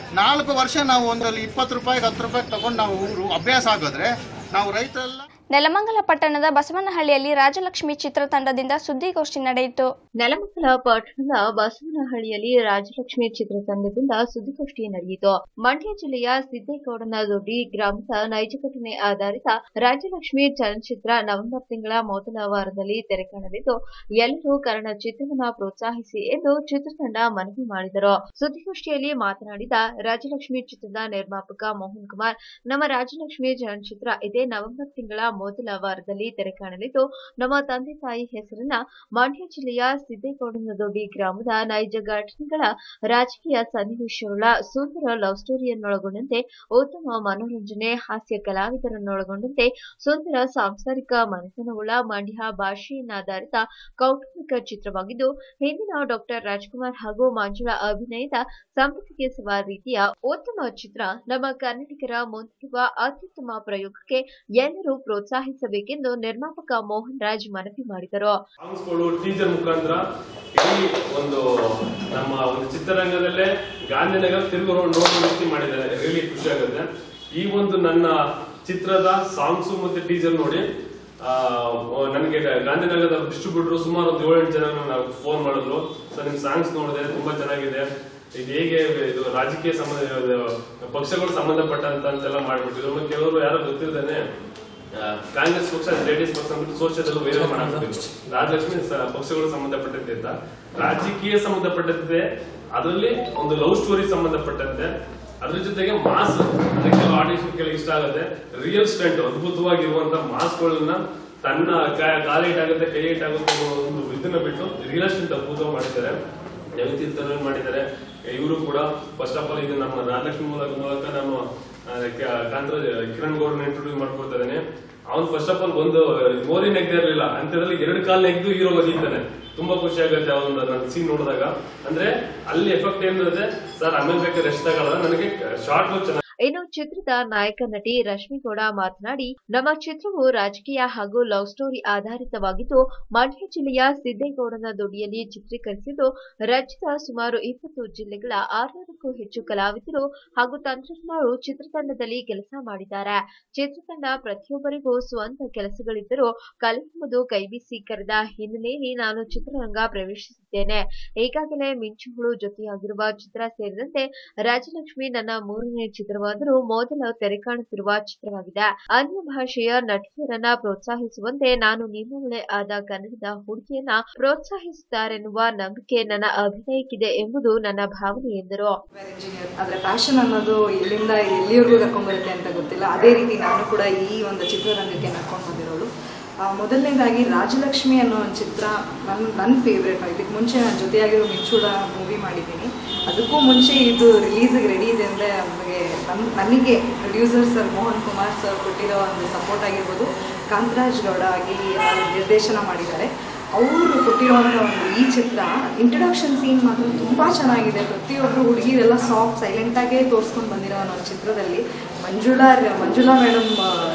Speaker 12: ನಾಲ್ಕು ವರ್ಷ ನಾವು ಒಂದಲ್ಲಿ ಇಪ್ಪತ್ತು ರೂಪಾಯಿಗೆ ಹತ್ತು ರೂಪಾಯಿಗೆ ತಗೊಂಡು ನಾವು ರು- ಅಭ್ಯಾಸ ಆಗೋದ್ರೆ ನಾವು ರೈತರೆಲ್ಲ
Speaker 1: ನೆಲಮಂಗಲ ಪಟ್ಟಣದ ಬಸವನಹಳ್ಳಿಯಲ್ಲಿ ರಾಜಲಕ್ಷ್ಮಿ ಚಿತ್ರತಂಡದಿಂದ ಸುದ್ದಿಗೋಷ್ಠಿ ನಡೆಯಿತು
Speaker 2: ನೆಲಮಂಗಲ ಪಟ್ಟಣದ ಬಸವನಹಳ್ಳಿಯಲ್ಲಿ ರಾಜಲಕ್ಷ್ಮಿ ಚಿತ್ರತಂಡದಿಂದ ಸುದ್ದಿಗೋಷ್ಠಿ ನಡೆಯಿತು ಮಂಡ್ಯ ಜಿಲ್ಲೆಯ ಸಿದ್ದೇಗೌಡನದೊಡ್ಡಿ ಗ್ರಾಮದ ನೈಜ ಘಟನೆ ಆಧಾರಿತ ರಾಜಲಕ್ಷ್ಮಿ ಚಲನಚಿತ್ರ ನವೆಂಬರ್ ತಿಂಗಳ ಮೊದಲ ವಾರದಲ್ಲಿ ತೆರೆ ಕಾಣಲಿದ್ದು ಎಲ್ಲರೂ ಕನ್ನಡ ಚಿತ್ರವನ್ನ ಪ್ರೋತ್ಸಾಹಿಸಿ ಎಂದು ಚಿತ್ರತಂಡ ಮನವಿ ಮಾಡಿದರು ಸುದ್ದಿಗೋಷ್ಠಿಯಲ್ಲಿ ಮಾತನಾಡಿದ ರಾಜಲಕ್ಷ್ಮಿ ಚಿತ್ರದ ನಿರ್ಮಾಪಕ ಮೋಹನ್ ಕುಮಾರ್ ನಮ್ಮ ರಾಜಲಕ್ಷ್ಮಿ ಚಲನಚಿತ್ರ ಇದೇ ನವೆಂಬರ್ ತಿಂಗಳ ಮೊದಲ ವಾರದಲ್ಲಿ ತೆರೆ ಕಾಣಲಿದ್ದು ನಮ್ಮ ತಂದೆ ತಾಯಿ ಹೆಸರನ್ನ ಮಂಡ್ಯ ಜಿಲ್ಲೆಯ ಸಿದ್ದೇಗೌಡನದೊಡ್ಡಿ ಗ್ರಾಮದ ನೈಜ ಘಟನೆಗಳ ರಾಜಕೀಯ ಸನ್ನಿವೇಶಗಳ ಸುಂದರ ಲವ್ ಸ್ಟೋರಿಯನ್ನೊಳಗೊಂಡಂತೆ ಉತ್ತಮ ಮನೋರಂಜನೆ ಹಾಸ್ಯ ಕಲಾವಿದರನ್ನೊಳಗೊಂಡಂತೆ ಸುಂದರ ಸಾಂಸಾರಿಕ ಮನೆತನವುಳ್ಳ ಮಂಡ್ಯ ಭಾಷೆಯನ್ನಾಧಾರಿತ ಕೌಟುಂಬಿಕ ಚಿತ್ರವಾಗಿದ್ದು ಹಿಂದಿನ ಡಾಕ್ಟರ್ ರಾಜ್ಕುಮಾರ್ ಹಾಗೂ ಮಂಜುಳಾ ಅಭಿನಯದ ಸಂಪತ್ತಿಗೆ ಸವಾಲ್ ರೀತಿಯ ಉತ್ತಮ ಚಿತ್ರ ನಮ್ಮ ಕನ್ನಡಿಗರ ಮುಂದಿರುವ ಅತ್ಯುತ್ತಮ ಪ್ರಯೋಗಕ್ಕೆ ಎಲ್ಲರೂ ಪ್ರೋತ್ಸಾಹಿಸಬೇಕೆಂದು ನಿರ್ಮಾಪಕ ಮೋಹನ್ ರಾಜ್ ಮನವಿ ಮಾಡಿದರು
Speaker 13: ಸಾಂಗ್ಸ್ಗಳು ಟೀಚರ್ ಮುಖಾಂತರ ಇಡೀ ಒಂದು ನಮ್ಮ ಒಂದು ಚಿತ್ರರಂಗದಲ್ಲೇ ಗಾಂಧಿನಗರ ತಿರುಗು ನೋಡುವ ರೀತಿ ಮಾಡಿದ್ದಾರೆ ರಿಯಲಿ ಖುಷಿ ಆಗುತ್ತೆ ಈ ಒಂದು ನನ್ನ ಚಿತ್ರದ ಸಾಂಗ್ಸ್ ಮತ್ತೆ ಟೀಚರ್ ನೋಡಿ ಆ, ನನಗೆ ಗಾಂಧಿನಗರದ ಡಿಸ್ಟ್ರಿಬ್ಯೂಟರ್ ಸುಮಾರು ಒಂದು ಏಳೆಂಟು ಜನ ನಾವು ಫೋನ್ ಮಾಡಿದ್ರು ಸರ್ ನಿಮ್ ಸಾಂಗ್ಸ್ ನೋಡಿದೆ ತುಂಬಾ ಚೆನ್ನಾಗಿದೆ ಇದು ಹೇಗೆ ಇದು ರಾಜಕೀಯ ಸಂಬಂಧ ಇದು ಪಕ್ಷಗಳು ಸಂಬಂಧಪಟ್ಟಂತ ಅಂತೆಲ್ಲ ಮಾಡ್ಬಿಟ್ಟಿದ್ರು ಮತ್ತೆ ಕೆಲವರು ಯಾರೋ ಗೊತ್ತಿರ್ದೇನೆ ಆ, ಕಾಂಗ್ರೆಸ್ ಪಕ್ಷ ಜೆಡಿಎಸ್ ಪಕ್ಷ ಅಂದ್ಬಿಟ್ಟು ಸೋಷಿಯಲ್ ವೈರಲ್ ಮಾಡಾಕ್ತಿದ್ರು ರಾಜಲಕ್ಷ್ಮಿ ಸ- ಪಕ್ಷಗಳು ಸಂಬಂಧಪಟ್ಟಂತೆ ಅಂತ ರಾಜಕೀಯ ಸಂಬಂಧಪಟ್ಟಂತೆ ಅದರಲ್ಲಿ ಒಂದು ಲವ್ ಸ್ಟೋರಿ ಸಂಬಂಧಪಟ್ಟಂತೆ ಅದ್ರ ಜೊತೆಗೆ ಮಾಸ್ ಅದಕ್ಕೆ ಆಡಿಯನ್ಸ್ ಕೆಲವು ಇಷ್ಟ ಆಗುತ್ತೆ ರಿಯಲ್ ಸ್ಟೆಂಟ್ ಅದ್ಭುತವಾಗಿರುವಂತ ಮಾಸ್ಗಳನ್ನ ತನ್ನ ಕಾ- ಕಾಲ ಇಟ್ಟಾಗುತ್ತೆ ಕೈ ಇಟ್ಟಾಗುತ್ತೆ ಅನ್ನೋ ಒಂದು ಇದನ್ನ ಬಿಟ್ಟು ರಿಯಲ್ ಸ್ಟೆಂಟ್ ಅದ್ಭುತವಾಗಿ ಮಾಡಿದ್ದಾರೆ ಜಗತೀರ್ಥರು ಮಾಡಿದ್ದಾರೆ ಇವರು ಕೂಡ ಫಸ್ಟ್ ಆಫ್ ಆಲ್ ಇದು ನಮ್ಮ ರಾಜಲಕ್ಷ್ಮಿ ಮೂಲಕ ಮೂಲಕ ನಾನು ಆ, ಕ- ಕಾಂತರಾಜ್ ಕಿರಣ್ ಗೌಡ್ನ ಇಂಟ್ರೊಡ್ಯೂಸ್ ಮಾಡ್ಕೊಳ್ತಾ ಇದ್ದೇನೆ ಅವ್ನು ಫಸ್ಟ್ ಆಫ್ ಆಲ್ ಒಂದು ಮೋರಿ ನೆಗ್ದೇ ಇರಲಿಲ್ಲ ಅಂತದ್ರಲ್ಲಿ ಎರಡು ಕಾಲ್ ನೆಗ್ದು ಹೀರೋ ಒದಿತಾನೆ ತುಂಬಾ ಖುಷಿ ಆಗುತ್ತೆ ಆ ಒಂದು ನನ್ನ ಸೀನ್ ನೋಡಿದಾಗ ಅಂದ್ರೆ ಅಲ್ಲಿ ಎಫೆಕ್ಟ್ ಏನಿರುತ್ತೆ ಸರ್ ಆಮೇಲೆ ಬೇಕಾದ್ರೆ ರೆಸ್ಟ್ ತಗೊಳ್ಳೋದ ನನಗೆ ಶಾರ್ಟ್ ಚೆನ್ನಾಗಿ
Speaker 2: ಇನ್ನು ಚಿತ್ರದ ನಾಯಕ ನಟಿ ರಶ್ಮಿಗೌಡ ಮಾತನಾಡಿ ನಮ್ಮ ಚಿತ್ರವು ರಾಜಕೀಯ ಹಾಗೂ ಲವ್ ಸ್ಟೋರಿ ಆಧಾರಿತವಾಗಿದ್ದು ಮಂಡ್ಯ ಜಿಲ್ಲೆಯ ಸಿದ್ದೇಗೌಡನ ದೊಡ್ಡಿಯಲ್ಲಿ ಚಿತ್ರೀಕರಿಸಿದ್ದು ರಾಜ್ಯದ ಸುಮಾರು ಇಪ್ಪತ್ತು ಜಿಲ್ಲೆಗಳ ಆರ್ನೂರಕ್ಕೂ ಹೆಚ್ಚು ಕಲಾವಿದರು ಹಾಗೂ ತಂತ್ರಜ್ಞರು ಚಿತ್ರತಂಡದಲ್ಲಿ ಕೆಲಸ ಮಾಡಿದ್ದಾರೆ ಚಿತ್ರತಂಡ ಪ್ರತಿಯೊಬ್ಬರಿಗೂ ಸ್ವಂತ ಕೆಲಸಗಳಿದ್ದರೂ ಕಲೆ ಎಂಬುದು ಕೈಬೀಸಿ ಕರೆದ ಹಿನ್ನೆಲೆಯಲ್ಲಿ ನಾನು ಚಿತ್ರರಂಗ ಪ್ರವೇಶಿಸಿದ್ದೇನೆ ಈಗಾಗಲೇ ಮಿಂಚುಗಳು ಜೊತೆಯಾಗಿರುವ ಚಿತ್ರ ಸೇರಿದಂತೆ ರಾಜಲಕ್ಷ್ಮಿ ನನ್ನ ಮೂರನೇ ಚಿತ್ರವಾದರೂ ಮೊದಲ ತೆರೆ ಕಾಣುತ್ತಿರುವ ಚಿತ್ರವಾಗಿದೆ ಅನ್ಯ ಭಾಷೆಯ ನಟಿಯರನ್ನ ಪ್ರೋತ್ಸಾಹಿಸುವಂತೆ ನಾನು ನಿಮ್ಮವಳೆ ಆದ ಕನ್ನಡದ ಹುಡುಗಿಯನ್ನ ಪ್ರೋತ್ಸಾಹಿಸುತ್ತಾರೆನ್ನುವ ನಂಬಿಕೆ ನನ್ನ ಅಭಿನಯಕ್ಕಿದೆ ಎಂಬುದು ನನ್ನ ಭಾವನೆ ಎಂದರು
Speaker 14: ಇಂಜಿನಿಯರ್ ಆದರೆ ಫ್ಯಾಷನ್ ಅನ್ನೋದು ಎಲ್ಲಿಂದ ಎಲ್ಲಿವರೆಗೂ ಕರ್ಕೊಂಡ್ಬರುತ್ತೆ ಅಂತ ಗೊತ್ತಿಲ್ಲ ಅದೇ ರೀತಿ ನಾನು ಕೂಡ ಈ ಒಂದು ಚಿತ್ರರಂಗಕ್ಕೆ ನಡ್ಕೊಂಡು ಬಂದಿರೋಳು ಆ, ಮೊದಲನೇದಾಗಿ ರಾಜಲಕ್ಷ್ಮಿ ಅನ್ನೋ ಒಂದು ಚಿತ್ರ ನನ್ನ ನನ್ನ ಫೇವ್ರೇಟ್ ಇದಕ್ಕೆ ಮುಂಚೆ ನಾನು ಜೊತೆಯಾಗಿರೋ ಮಿಂಚೂಡ ಮೂವಿ ಮಾಡಿದ್ದೀನಿ ಅದಕ್ಕೂ ಮುಂಚೆ ಇದು ರಿಲೀಸಿಗೆ ರೆಡಿ ಇದೆ ಅಂದರೆ ನಮಗೆ ನನ್ನ ನನಗೆ producer sir Mohan Kumar sir ಕೊಟ್ಟಿರೋ ಒಂದು ಸಪೋರ್ಟ್ ಆಗಿರ್ಬೋದು ಕಾಂತರಾಜ್ ಗೌಡ ಆಗಿ ನಿರ್ದೇಶನ ಮಾಡಿದ್ದಾರೆ ಅವರು ಕೊಟ್ಟಿರುವಂಥ ಒಂದು ಈ ಚಿತ್ರ ಇಂಟ್ರಡಕ್ಷನ್ ಸೀನ್ ಮಾತ್ರ ತುಂಬ ಚೆನ್ನಾಗಿದೆ ಪ್ರತಿಯೊಬ್ಬರು ಹುಡುಗಿರೆಲ್ಲ ಸಾಫ್ಟ್ ಸೈಲೆಂಟಾಗೇ ತೋರಿಸ್ಕೊಂಡು ಬಂದಿರೋ ಒಂದು ಚಿತ್ರದಲ್ಲಿ ಮಂಜುಳಾ ಮಂಜುಳಾ ಮೇಡಮ್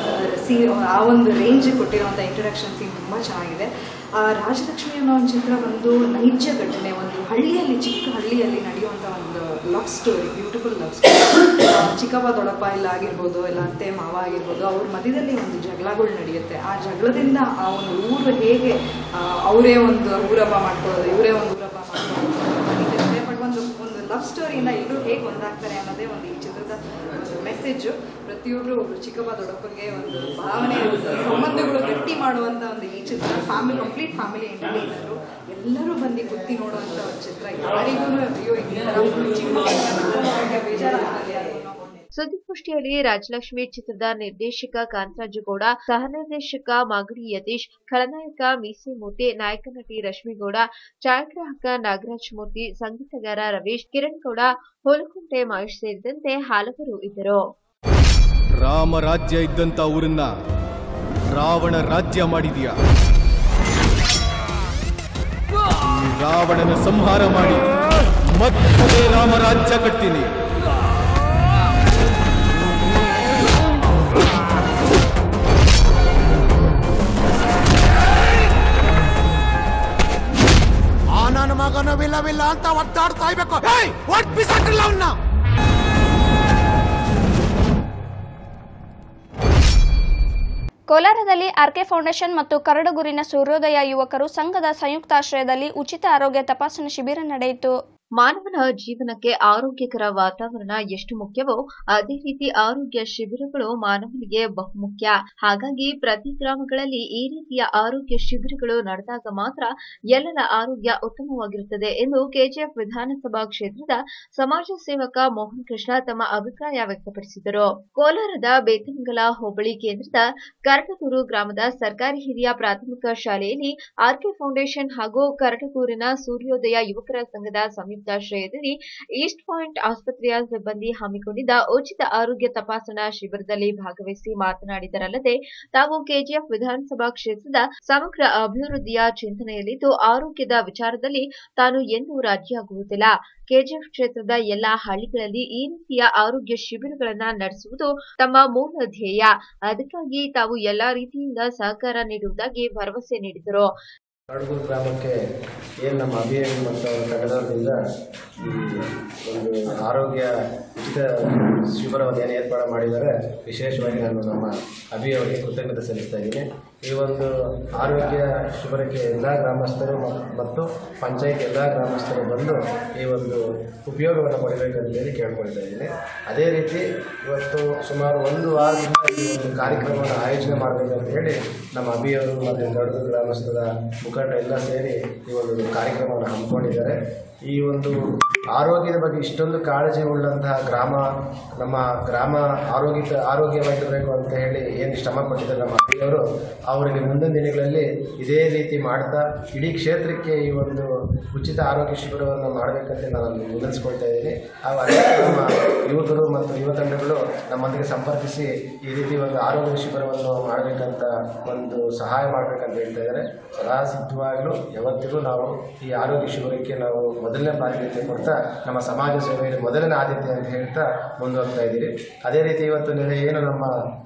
Speaker 14: ಸಿ ಆ ಒಂದು ರೇಂಜ್ ಕೊಟ್ಟಿರುವಂಥ ಇಂಟ್ರಡಕ್ಷನ್ ಸೀನ್ ತುಂಬ ಚೆನ್ನಾಗಿದೆ ಆ ರಾಜಲಕ್ಷ್ಮಿ ಅನ್ನೋ ಒಂದು ಚಿತ್ರ ಒಂದು ನೈಜ ಘಟನೆ ಒಂದು ಹಳ್ಳಿಯಲ್ಲಿ ಚಿಕ್ಕ ಹಳ್ಳಿಯಲ್ಲಿ ನಡೆಯುವಂಥ ಒಂದು love story beautiful love story ಚಿಕ್ಕಪ್ಪ ದೊಡ್ಡಪ್ಪ ಇಲ್ಲ ಆಗಿರ್ಬೋದು ಇಲ್ಲ ಅತ್ತೆ ಮಾವ ಆಗಿರ್ಬೋದು ಅವ್ರ ಮಧ್ಯದಲ್ಲಿ ಒಂದು ಜಗಳಗಳು ನಡೆಯುತ್ತೆ ಆ ಜಗಳದಿಂದ ಆ ಒಂದು ಊರು ಹೇಗೆ ಆ, ಅವರೇ ಒಂದು ಊರಬ್ಬ ಮಾಡ್ಕೊಳ್ಳೋದು ಇವರೇ ಒಂದು ಊರಬ್ಬ ಮಾಡ್ಕೊಳ್ಳೋದು ನಡೀತಿರುತ್ತೆ ಬಟ್ ಒಂದು ಒಂದು ಲವ್ ಸ್ಟೋರಿಯಿಂದ ಎಲ್ಲರೂ ಹೇಗೆ ಒಂದಾಗ್ತಾರೆ ಅನ್ನೋದೇ ಒಂದು ಈ ಚಿತ್ರದ ಒಂದು ಮೆಸೇಜು ಪ್ರತಿಯೊಬ್ಬರು ಒಬ್ರು ಚಿಕ್ಕಪ್ಪ ದೊಡ್ಡಪ್ಪಗೆ ಒಂದು ಭಾವನೆ ಸಂಬಂಧಗಳು ಗಟ್ಟಿ ಮಾಡುವಂಥ ಒಂದು ಈ ಚಿತ್ರ ಫ್ಯಾಮಿಲಿ ಕಂಪ್ಲೀಟ್ ಫ್ಯಾಮಿಲಿ ಎಂಟರ್ಟೈನರು ಎಲ್ಲರೂ ಬಂದು ಕುತ್ತಿ ನೋಡುವಂಥ ಒಂದು ಚಿತ್ರ ಯಾರಿಗೂ ಅಯ್ಯೋ ಈ ಥರ ಚಿಕ್ಕ ಮಕ್ಕಳಿಗೆ ಬೇಜಾರಾಗ್ತದೆ ಅನ್ನೋ
Speaker 2: ಸುದ್ದಿಗೋಷ್ಠಿಯಲ್ಲಿ ರಾಜಲಕ್ಷ್ಮಿ ಚಿತ್ರದ ನಿರ್ದೇಶಕ ಕಾಂತರಾಜು ಗೌಡ ಸಹ ನಿರ್ದೇಶಕ ಮಾಗಡಿ ಯತೀಶ್ ಖಳನಾಯಕ ಮೀಸೆ ಮೂರ್ತಿ ನಾಯಕ ನಟಿ ರಶ್ಮಿಗೌಡ ಛಾಯಾಗ್ರಾಹಕ ನಾಗರಾಜ್ ಮೂರ್ತಿ ಸಂಗೀತಗಾರ ರವೀಶ್ ಕಿರಣ್ ಗೌಡ ಹೋಲಕುಂಟೆ ಮಹೇಶ್ ಸೇರಿದಂತೆ ಹಲವರು ಇದ್ದರು
Speaker 15: ರಾಮ ರಾಜ್ಯ ಇದ್ದಂತ ಊರನ್ನ ರಾವಣ ರಾಜ್ಯ ಮಾಡಿದೀಯ ಈ ರಾವಣನ ಸಂಹಾರ ಮಾಡಿ ಮತ್ತೆ ರಾಮರಾಜ್ಯ ಕಟ್ತೀನಿ
Speaker 10: ಆ ನನ್ನ ಮಗನ ವಿಲ್ಲ ವಿಲ್ಲ ಅಂತ ಒದ್ದಾಡ್ತಾ ಇರ್ಬೇಕು ಏಯ್ ಒಟ್ ಬಿಸಾಕ್ರಲ್ಲ ಅವನ್ನ
Speaker 1: ಕೋಲಾರದಲ್ಲಿ ಆರ್ಕೆ ಫೌಂಡೇಶನ್ ಮತ್ತು ಕರಡುಗುರಿನ ಸೂರ್ಯೋದಯ ಯುವಕರು ಸಂಘದ ಸಂಯುಕ್ತಾಶ್ರಯದಲ್ಲಿ ಉಚಿತ ಆರೋಗ್ಯ ತಪಾಸಣಾ ಶಿಬಿರ ನಡೆಯಿತು
Speaker 2: ಮಾನವನ ಜೀವನಕ್ಕೆ ಆರೋಗ್ಯಕರ ವಾತಾವರಣ ಎಷ್ಟು ಮುಖ್ಯವೋ ಅದೇ ರೀತಿ ಆರೋಗ್ಯ ಶಿಬಿರಗಳು ಮಾನವನಿಗೆ ಬಹುಮುಖ್ಯ ಹಾಗಾಗಿ ಪ್ರತಿ ಗ್ರಾಮಗಳಲ್ಲಿ ಈ ರೀತಿಯ ಆರೋಗ್ಯ ಶಿಬಿರಗಳು ನಡೆದಾಗ ಮಾತ್ರ ಎಲ್ಲರ ಆರೋಗ್ಯ ಉತ್ತಮವಾಗಿರುತ್ತದೆ ಎಂದು ಕೆಜಿಎಫ್ ವಿಧಾನಸಭಾ ಕ್ಷೇತ್ರದ ಸಮಾಜ ಸೇವಕ ಮೋಹನ್ ಕೃಷ್ಣ ತಮ್ಮ ಅಭಿಪ್ರಾಯ ವ್ಯಕ್ತಪಡಿಸಿದರು ಕೋಲಾರದ ಬೇತನಗಲ ಹೋಬಳಿ ಕೇಂದ್ರದ ಕರಟಗೂರು ಗ್ರಾಮದ ಸರ್ಕಾರಿ ಹಿರಿಯ ಪ್ರಾಥಮಿಕ ಶಾಲೆಯಲ್ಲಿ ಆರ್ಕೆ ಫೌಂಡೇಶನ್ ಹಾಗೂ ಕರಟಗೂರಿನ ಸೂರ್ಯೋದಯ ಯುವಕರ ಸಂಘದ ಸಂಯುಕ್ತಾಶ್ರಯದಲ್ಲಿ ಈಸ್ಟ್ ಪಾಯಿಂಟ್ ಆಸ್ಪತ್ರೆಯ ಸಿಬ್ಬಂದಿ ಹಮ್ಮಿಕೊಂಡಿದ್ದ ಉಚಿತ ಆರೋಗ್ಯ ತಪಾಸಣಾ ಶಿಬಿರದಲ್ಲಿ ಭಾಗವಹಿಸಿ ಮಾತನಾಡಿದರಲ್ಲದೆ ತಾವು ಕೆಜಿಎಫ್ ವಿಧಾನಸಭಾ ಕ್ಷೇತ್ರದ ಸಮಗ್ರ ಅಭಿವೃದ್ಧಿಯ ಚಿಂತನೆಯಲ್ಲಿದ್ದು ಆರೋಗ್ಯದ ವಿಚಾರದಲ್ಲಿ ತಾನು ಎಂದೂ ರಾಜಿಯಾಗುವುದಿಲ್ಲ ಕೆಜಿಎಫ್ ಕ್ಷೇತ್ರದ ಎಲ್ಲಾ ಹಳ್ಳಿಗಳಲ್ಲಿ ಈ ರೀತಿಯ ಆರೋಗ್ಯ ಶಿಬಿರಗಳನ್ನ ನಡೆಸುವುದು ತಮ್ಮ ಮೂಲ ಧ್ಯೇಯ ಅದಕ್ಕಾಗಿ ತಾವು ಎಲ್ಲಾ ರೀತಿಯಿಂದ ಸಹಕಾರ ನೀಡುವುದಾಗಿ ಭರವಸೆ ನೀಡಿದರು
Speaker 16: ಕಡಗೂರು ಗ್ರಾಮಕ್ಕೆ ಏನು ನಮ್ಮ ಅಭಿಯಾನ ಮತ್ತು ಅವರ ತಂಡದವರಿಂದ ಈ ಒಂದು ಆರೋಗ್ಯ ಉಚಿತ ಶಿಬಿರವನ್ನು ಏನು ಏರ್ಪಾಡು ಮಾಡಿದ್ದಾರೆ ವಿಶೇಷವಾಗಿ ನಾನು ನಮ್ಮ ಅಭಿಯವರಿಗೆ ಕೃತಜ್ಞತೆ ಸಲ್ಲಿಸ್ತಾ ಇದ್ದೀನಿ ಈ ಒಂದು ಆರೋಗ್ಯ ಶಿಬಿರಕ್ಕೆ ಎಲ್ಲ ಗ್ರಾಮಸ್ಥರು ಮ- ಮತ್ತು ಪಂಚಾಯತ್ ಎಲ್ಲ ಗ್ರಾಮಸ್ಥರು ಬಂದು ಈ ಒಂದು ಉಪಯೋಗವನ್ನು ಪಡಿಬೇಕಂತೇಳಿ ಕೇಳ್ಕೊಳ್ತಾ ಇದ್ದೀನಿ ಅದೇ ರೀತಿ ಇವತ್ತು ಸುಮಾರು ಒಂದು ವಾರದಿಂದ ಈ ಒಂದು ಕಾರ್ಯಕ್ರಮವನ್ನು ಆಯೋಜನೆ ಮಾಡಬೇಕಂತ ಹೇಳಿ ನಮ್ಮ ಅಭಿಯವರು ಮತ್ತು ದೊಡ್ಡ ಗ್ರಾಮಸ್ಥರ ಮುಖಂಡ ಎಲ್ಲ ಸೇರಿ ಈ ಒಂದು ಕಾರ್ಯಕ್ರಮವನ್ನು ಹಮ್ಮಿಕೊಂಡಿದ್ದಾರೆ ಈ ಒಂದು ಆರೋಗ್ಯದ ಬಗ್ಗೆ ಇಷ್ಟೊಂದು ಕಾಳಜಿ ಉಳ್ಳಂತಹ ಗ್ರಾಮ ನಮ್ಮ ಗ್ರಾಮ ಆರೋಗ್ಯ ಆರೋಗ್ಯವಾಗಿರಬೇಕು ಅಂತ ಹೇಳಿ ಏನು ಶ್ರಮ ಪಟ್ಟಿದ್ದಾರೆ ನಮ್ಮ ಅಭಿಯವರು ಅವರಿಗೆ ಮುಂದಿನ ದಿನಗಳಲ್ಲಿ ಇದೇ ರೀತಿ ಮಾಡ್ತಾ ಇಡೀ ಕ್ಷೇತ್ರಕ್ಕೆ ಈ ಒಂದು ಉಚಿತ ಆರೋಗ್ಯ ಶಿಬಿರವನ್ನು ಮಾಡಬೇಕಂತ ನಾನು ವಿನಂತಿಸ್ಕೊಳ್ತಾ ಇದ್ದೀನಿ ಹಾಗೂ ಅದೇ ನಮ್ಮ ಯುವಕರು ಮತ್ತು ಯುವ ತಂಡಗಳು ನಮ್ಮೊಂದಿಗೆ ಸಂಪರ್ಕಿಸಿ ಈ ರೀತಿ ಒಂದು ಆರೋಗ್ಯ ಶಿಬಿರವನ್ನು ಮಾಡಬೇಕಂತ ಒಂದು ಸಹಾಯ ಮಾಡಬೇಕಂತ ಹೇಳ್ತಾ ಇದ್ದಾರೆ ಸದಾ ಸಿದ್ಧವಾಗಲೂ ಯಾವತ್ತಿಗೂ ನಾವು ಈ ಆರೋಗ್ಯ ಶಿಬಿರಕ್ಕೆ ನಾವು ಮೊದಲನೇ ಪ್ರಾಧಾನ್ಯತೆ ಕೊಡ್ತಾ ನಮ್ಮ ಸಮಾಜ ಸೇವೆಯಲ್ಲಿ ಮೊದಲನೇ ಆದ್ಯತೆ ಅಂತ ಹೇಳ್ತಾ ಮುಂದುವರ್ತಾ ಇದ್ದೀರಿ ಅದೇ ರೀತಿ ಇವತ್ತು ನೆನೆ ಏನು ನಮ್ಮ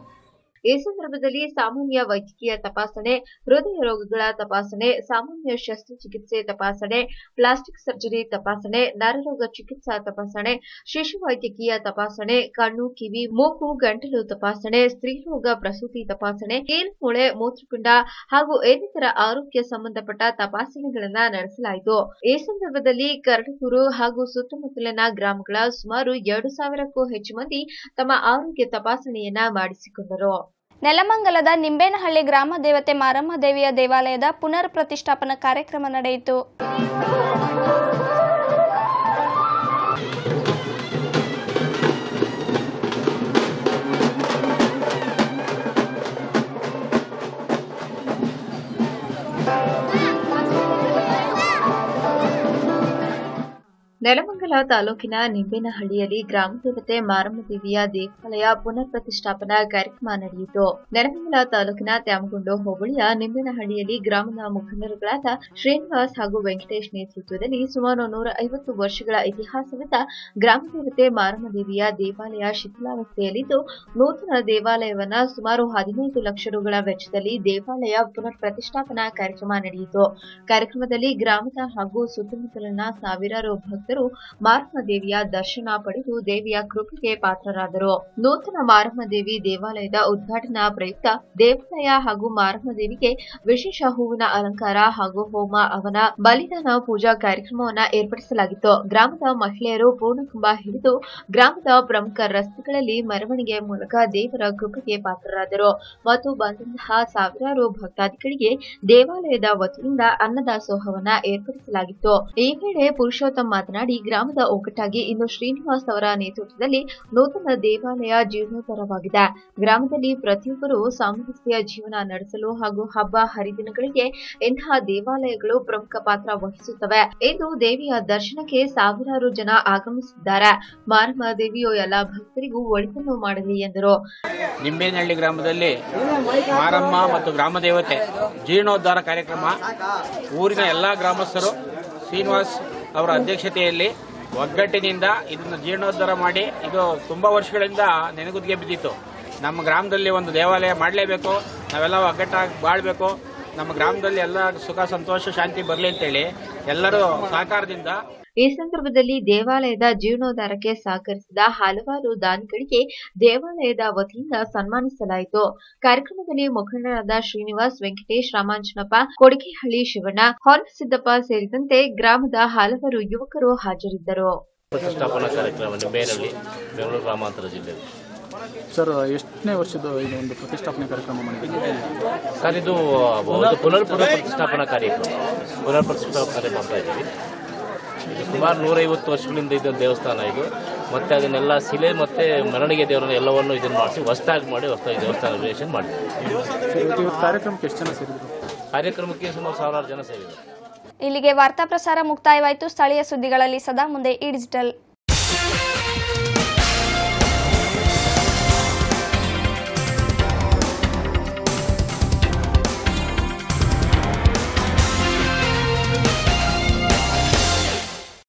Speaker 2: ಈ ಸಂದರ್ಭದಲ್ಲಿ ಸಾಮಾನ್ಯ ವೈದ್ಯಕೀಯ ತಪಾಸಣೆ ಹೃದಯ ರೋಗಗಳ ತಪಾಸಣೆ ಸಾಮಾನ್ಯ ಶಸ್ತ್ರಚಿಕಿತ್ಸೆ ತಪಾಸಣೆ ಪ್ಲಾಸ್ಟಿಕ್ ಸರ್ಜರಿ ತಪಾಸಣೆ ನರರೋಗ ಚಿಕಿತ್ಸಾ ತಪಾಸಣೆ ಶಿಶು ವೈದ್ಯಕೀಯ ತಪಾಸಣೆ ಕಣ್ಣು ಕಿವಿ ಮೂಗು ಗಂಟಲು ತಪಾಸಣೆ ಸ್ತ್ರೀರೋಗ ಪ್ರಸೂತಿ ತಪಾಸಣೆ ಕೀಲ್ಮೂಳೆ ಮೂತ್ರಪಿಂಡ ಹಾಗೂ ಇನ್ನಿತರ ಆರೋಗ್ಯ ಸಂಬಂಧಪಟ್ಟ ತಪಾಸಣೆಗಳನ್ನ ನಡೆಸಲಾಯಿತು ಈ ಸಂದರ್ಭದಲ್ಲಿ ಕರಡಗೂರು ಹಾಗೂ ಸುತ್ತಮುತ್ತಲಿನ ಗ್ರಾಮಗಳ ಸುಮಾರು ಎರಡು ಸಾವಿರಕ್ಕೂ ಹೆಚ್ಚು ಮಂದಿ ತಮ್ಮ ಆರೋಗ್ಯ ತಪಾಸಣೆಯನ್ನ ಮಾಡಿಸಿಕೊಂಡರು
Speaker 1: ನೆಲಮಂಗಲದ ನಿಂಬೇನಹಳ್ಳಿ ಗ್ರಾಮ ದೇವತೆ ಮಾರಮ್ಮ ದೇವಿಯ ದೇವಾಲಯದ ಪುನರ್ ಪ್ರತಿಷ್ಠಾಪನಾ ಕಾರ್ಯಕ್ರಮ ನಡೆಯಿತು
Speaker 2: ನೆಲಮಂಗಲ ತಾಲೂಕಿನ ನಿಂಬೇನಹಳ್ಳಿಯಲ್ಲಿ ಗ್ರಾಮದೇವತೆ ಮಾರಮ್ಮ ದೇವಿಯ ದೇವಾಲಯ ಪುನರ್ ಪ್ರತಿಷ್ಠಾಪನಾ ಕಾರ್ಯಕ್ರಮ ನಡೆಯಿತು ನೆಲಮಂಗಲ ತಾಲೂಕಿನ ತ್ಯಾಮಗುಂಡು ಹೋಬಳಿಯ ನಿಂಬೇನಹಳ್ಳಿಯಲ್ಲಿ ಗ್ರಾಮದ ಮುಖಂಡರುಗಳಾದ ಶ್ರೀನಿವಾಸ್ ಹಾಗೂ ವೆಂಕಟೇಶ್ ನೇತೃತ್ವದಲ್ಲಿ ಸುಮಾರು ನೂರ ಐವತ್ತು ವರ್ಷಗಳ ಇತಿಹಾಸವಿದ್ದ ಗ್ರಾಮದೇವತೆ ಮಾರಮ್ಮ ದೇವಿಯ ದೇವಾಲಯ ಶಿಥಿಲಾವಸ್ಥೆಯಲ್ಲಿದ್ದು ನೂತನ ದೇವಾಲಯವನ್ನ ಸುಮಾರು ಹದಿನೈದು ಲಕ್ಷ ರುಗಳ ವೆಚ್ಚದಲ್ಲಿ ದೇವಾಲಯ ಪುನರ್ ಪ್ರತಿಷ್ಠಾಪನಾ ಕಾರ್ಯಕ್ರಮ ನಡೆಯಿತು ಕಾರ್ಯಕ್ರಮದಲ್ಲಿ ಗ್ರಾಮದ ಹಾಗೂ ಸುತ್ತಮುತ್ತಲಿನ ಸಾವಿರಾರು ಭಕ್ತರು ಮಾರಮ್ಮ ದೇವಿಯ ದರ್ಶನ ಪಡೆದು ದೇವಿಯ ಕೃಪೆಗೆ ಪಾತ್ರರಾದರು ನೂತನ ಮಾರಮ್ಮ ದೇವಿ ದೇವಾಲಯದ ಉದ್ಘಾಟನಾ ಪ್ರಯುಕ್ತ ದೇವಾಲಯ ಹಾಗೂ ಮಾರಮ್ಮ ದೇವಿಗೆ ವಿಶೇಷ ಹೂವಿನ ಅಲಂಕಾರ ಹಾಗೂ ಹೋಮ ಅವನ ಬಲಿದಾನ ಪೂಜಾ ಕಾರ್ಯಕ್ರಮವನ್ನ ಏರ್ಪಡಿಸಲಾಗಿತ್ತು ಗ್ರಾಮದ ಮಹಿಳೆಯರು ಪೂರ್ಣಕುಂಭ ಹಿಡಿದು ಗ್ರಾಮದ ಪ್ರಮುಖ ರಸ್ತೆಗಳಲ್ಲಿ ಮೆರವಣಿಗೆ ಮೂಲಕ ದೇವರ ಕೃಪೆಗೆ ಪಾತ್ರರಾದರು ಮತ್ತು ಬಂದಂತಹ ಸಾವಿರಾರು ಭಕ್ತಾದಿಗಳಿಗೆ ದೇವಾಲಯದ ವತಿಯಿಂದ ಅನ್ನದಾಸೋಹವನ್ನ ಏರ್ಪಡಿಸಲಾಗಿತ್ತು ಈ ವೇಳೆ ಪುರುಷೋತ್ತಮ್ ಮಾತನಾಡಿ ಗ್ರಾಮದ ಒಗ್ಗಟ್ಟಾಗಿ ಇನ್ನು ಶ್ರೀನಿವಾಸ್ ಅವರ ನೇತೃತ್ವದಲ್ಲಿ ನೂತನ ದೇವಾಲಯ ಜೀರ್ಣೋದ್ಧಾರವಾಗಿದೆ ಗ್ರಾಮದಲ್ಲಿ ಪ್ರತಿಯೊಬ್ಬರು ಸಾಮರಸ್ಯ ಜೀವನ ನಡೆಸಲು ಹಾಗೂ ಹಬ್ಬ ಹರಿದಿನಗಳಿಗೆ ಇಂತಹ ದೇವಾಲಯಗಳು ಪ್ರಮುಖ ಪಾತ್ರ ವಹಿಸುತ್ತವೆ ಇಂದು ದೇವಿಯ ದರ್ಶನಕ್ಕೆ ಸಾವಿರಾರು ಜನ ಆಗಮಿಸಿದ್ದಾರೆ ಮಾರಮ್ಮ ದೇವಿಯು ಎಲ್ಲಾ ಭಕ್ತರಿಗೂ ಒಳಿತನ್ನು ಮಾಡಲಿ ಎಂದರು
Speaker 17: ನಿಂಬೇನಹಳ್ಳಿ ಗ್ರಾಮದಲ್ಲಿ ಮಾರಮ್ಮ ಮತ್ತು ಗ್ರಾಮ ದೇವತೆ ಜೀರ್ಣೋದ್ಧಾರ ಕಾರ್ಯಕ್ರಮ ಊರಿನ ಎಲ್ಲಾ ಗ್ರಾಮಸ್ಥರು ಶ್ರೀನಿವಾಸ್ ಅವರ ಅಧ್ಯಕ್ಷತೆಯಲ್ಲಿ ಒಗ್ಗಟ್ಟಿನಿಂದ ಇದನ್ನು ಜೀರ್ಣೋದ್ಧಾರ ಮಾಡಿ ಇದು ತುಂಬಾ ವರ್ಷಗಳಿಂದ ನೆನಗುದಿಗೆ ಬಿದ್ದಿತ್ತು ನಮ್ಮ ಗ್ರಾಮದಲ್ಲಿ ಒಂದು ದೇವಾಲಯ ಮಾಡಲೇಬೇಕು ನಾವೆಲ್ಲ ಒಗ್ಗಟ್ಟಾಗಿ ಬಾಳ್ಬೇಕು ನಮ್ಮ ಗ್ರಾಮದಲ್ಲಿ ಎಲ್ಲ ಸುಖ ಸಂತೋಷ ಶಾಂತಿ ಬರಲಿ ಅಂತೇಳಿ ಎಲ್ಲರೂ ಸಹಕಾರದಿಂದ
Speaker 2: ಈ ಸಂದರ್ಭದಲ್ಲಿ ದೇವಾಲಯದ ಜೀರ್ಣೋದ್ಧಾರಕ್ಕೆ ಸಹಕರಿಸಿದ ಹಲವಾರು ದಾನಿಗಳಿಗೆ ದೇವಾಲಯದ ವತಿಯಿಂದ ಸನ್ಮಾನಿಸಲಾಯಿತು ಕಾರ್ಯಕ್ರಮದಲ್ಲಿ ಮುಖಂಡರಾದ ಶ್ರೀನಿವಾಸ್ ವೆಂಕಟೇಶ್ ರಾಮಾಂಜನಪ್ಪ ಕೊಡಿಗೆಹಳ್ಳಿ ಶಿವಣ್ಣ ಹೊನ್ನಸಿದ್ದಪ್ಪ ಸೇರಿದಂತೆ ಗ್ರಾಮದ ಹಲವಾರು ಯುವಕರು ಹಾಜರಿದ್ದರು
Speaker 18: ಪ್ರತಿಷ್ಠಾಪನಾ ಕಾರ್ಯಕ್ರಮ ನಿಂಬೇನಹಳ್ಳಿ ಬೆಂಗಳೂರು ಗ್ರಾಮಾಂತರ ಜಿಲ್ಲೆ
Speaker 19: ಸರ್ ಎಷ್ಟನೇ ವರ್ಷದ ಇದು ಒಂದು ಪ್ರತಿಷ್ಠಾಪನೆ ಕಾರ್ಯಕ್ರಮ ಮಾಡಿದ್ದೀವಿ
Speaker 18: ಸರ್ ಇದು ಒಂದು ಪುನರ್ ಪುನರ್ ಪ್ರತಿಷ್ಠಾಪನಾ ಕಾರ್ಯಕ್ರಮ ಪುನರ್ ಪ್ರತಿಷ್ಠಾಪನಾ ಕಾರ್ಯ ಮಾಡ್ತಾ ಇದ್ದೀವಿ ಇದು ಸುಮಾರು ನೂರೈವತ್ತು ವರ್ಷಗಳಿಂದ ಇದ್ದ ದೇವಸ್ಥಾನ ಇದು ಮತ್ತೆ ಅದನ್ನೆಲ್ಲ ಶಿಲೆ ಮತ್ತೆ ಮೆರವಣಿಗೆ ದೇವರನ್ನ ಎಲ್ಲವನ್ನು ಇದನ್ನು ಮಾಡಿಸಿ ಹೊಸದಾಗಿ ಮಾಡಿ ಹೊಸದಾಗಿ ದೇವಸ್ಥಾನ ರಿಲೇಷನ್ ಮಾಡಿದ್ದೀವಿ
Speaker 19: ಸರ್ ಇವತ್ತು ಇವತ್ತು ಕಾರ್ಯಕ್ರಮಕ್ಕೆ ಎಷ್ಟು ಜನ ಸೇರಿದ್ರು
Speaker 18: ಕಾರ್ಯಕ್ರಮಕ್ಕೆ ಸುಮಾರು ಸಾವಿರಾರು ಜನ ಸೇರಿದ್ದಾರೆ
Speaker 1: ಇಲ್ಲಿಗೆ ವಾರ್ತಾ ಪ್ರಸಾರ ಮುಕ್ತಾಯವಾಯಿತು ಸ್ಥಳೀಯ ಸುದ್ದಿಗಳಲ್ಲಿ ಸದಾ ಮುಂದೆ ಈ ಡಿಜಿಟಲ್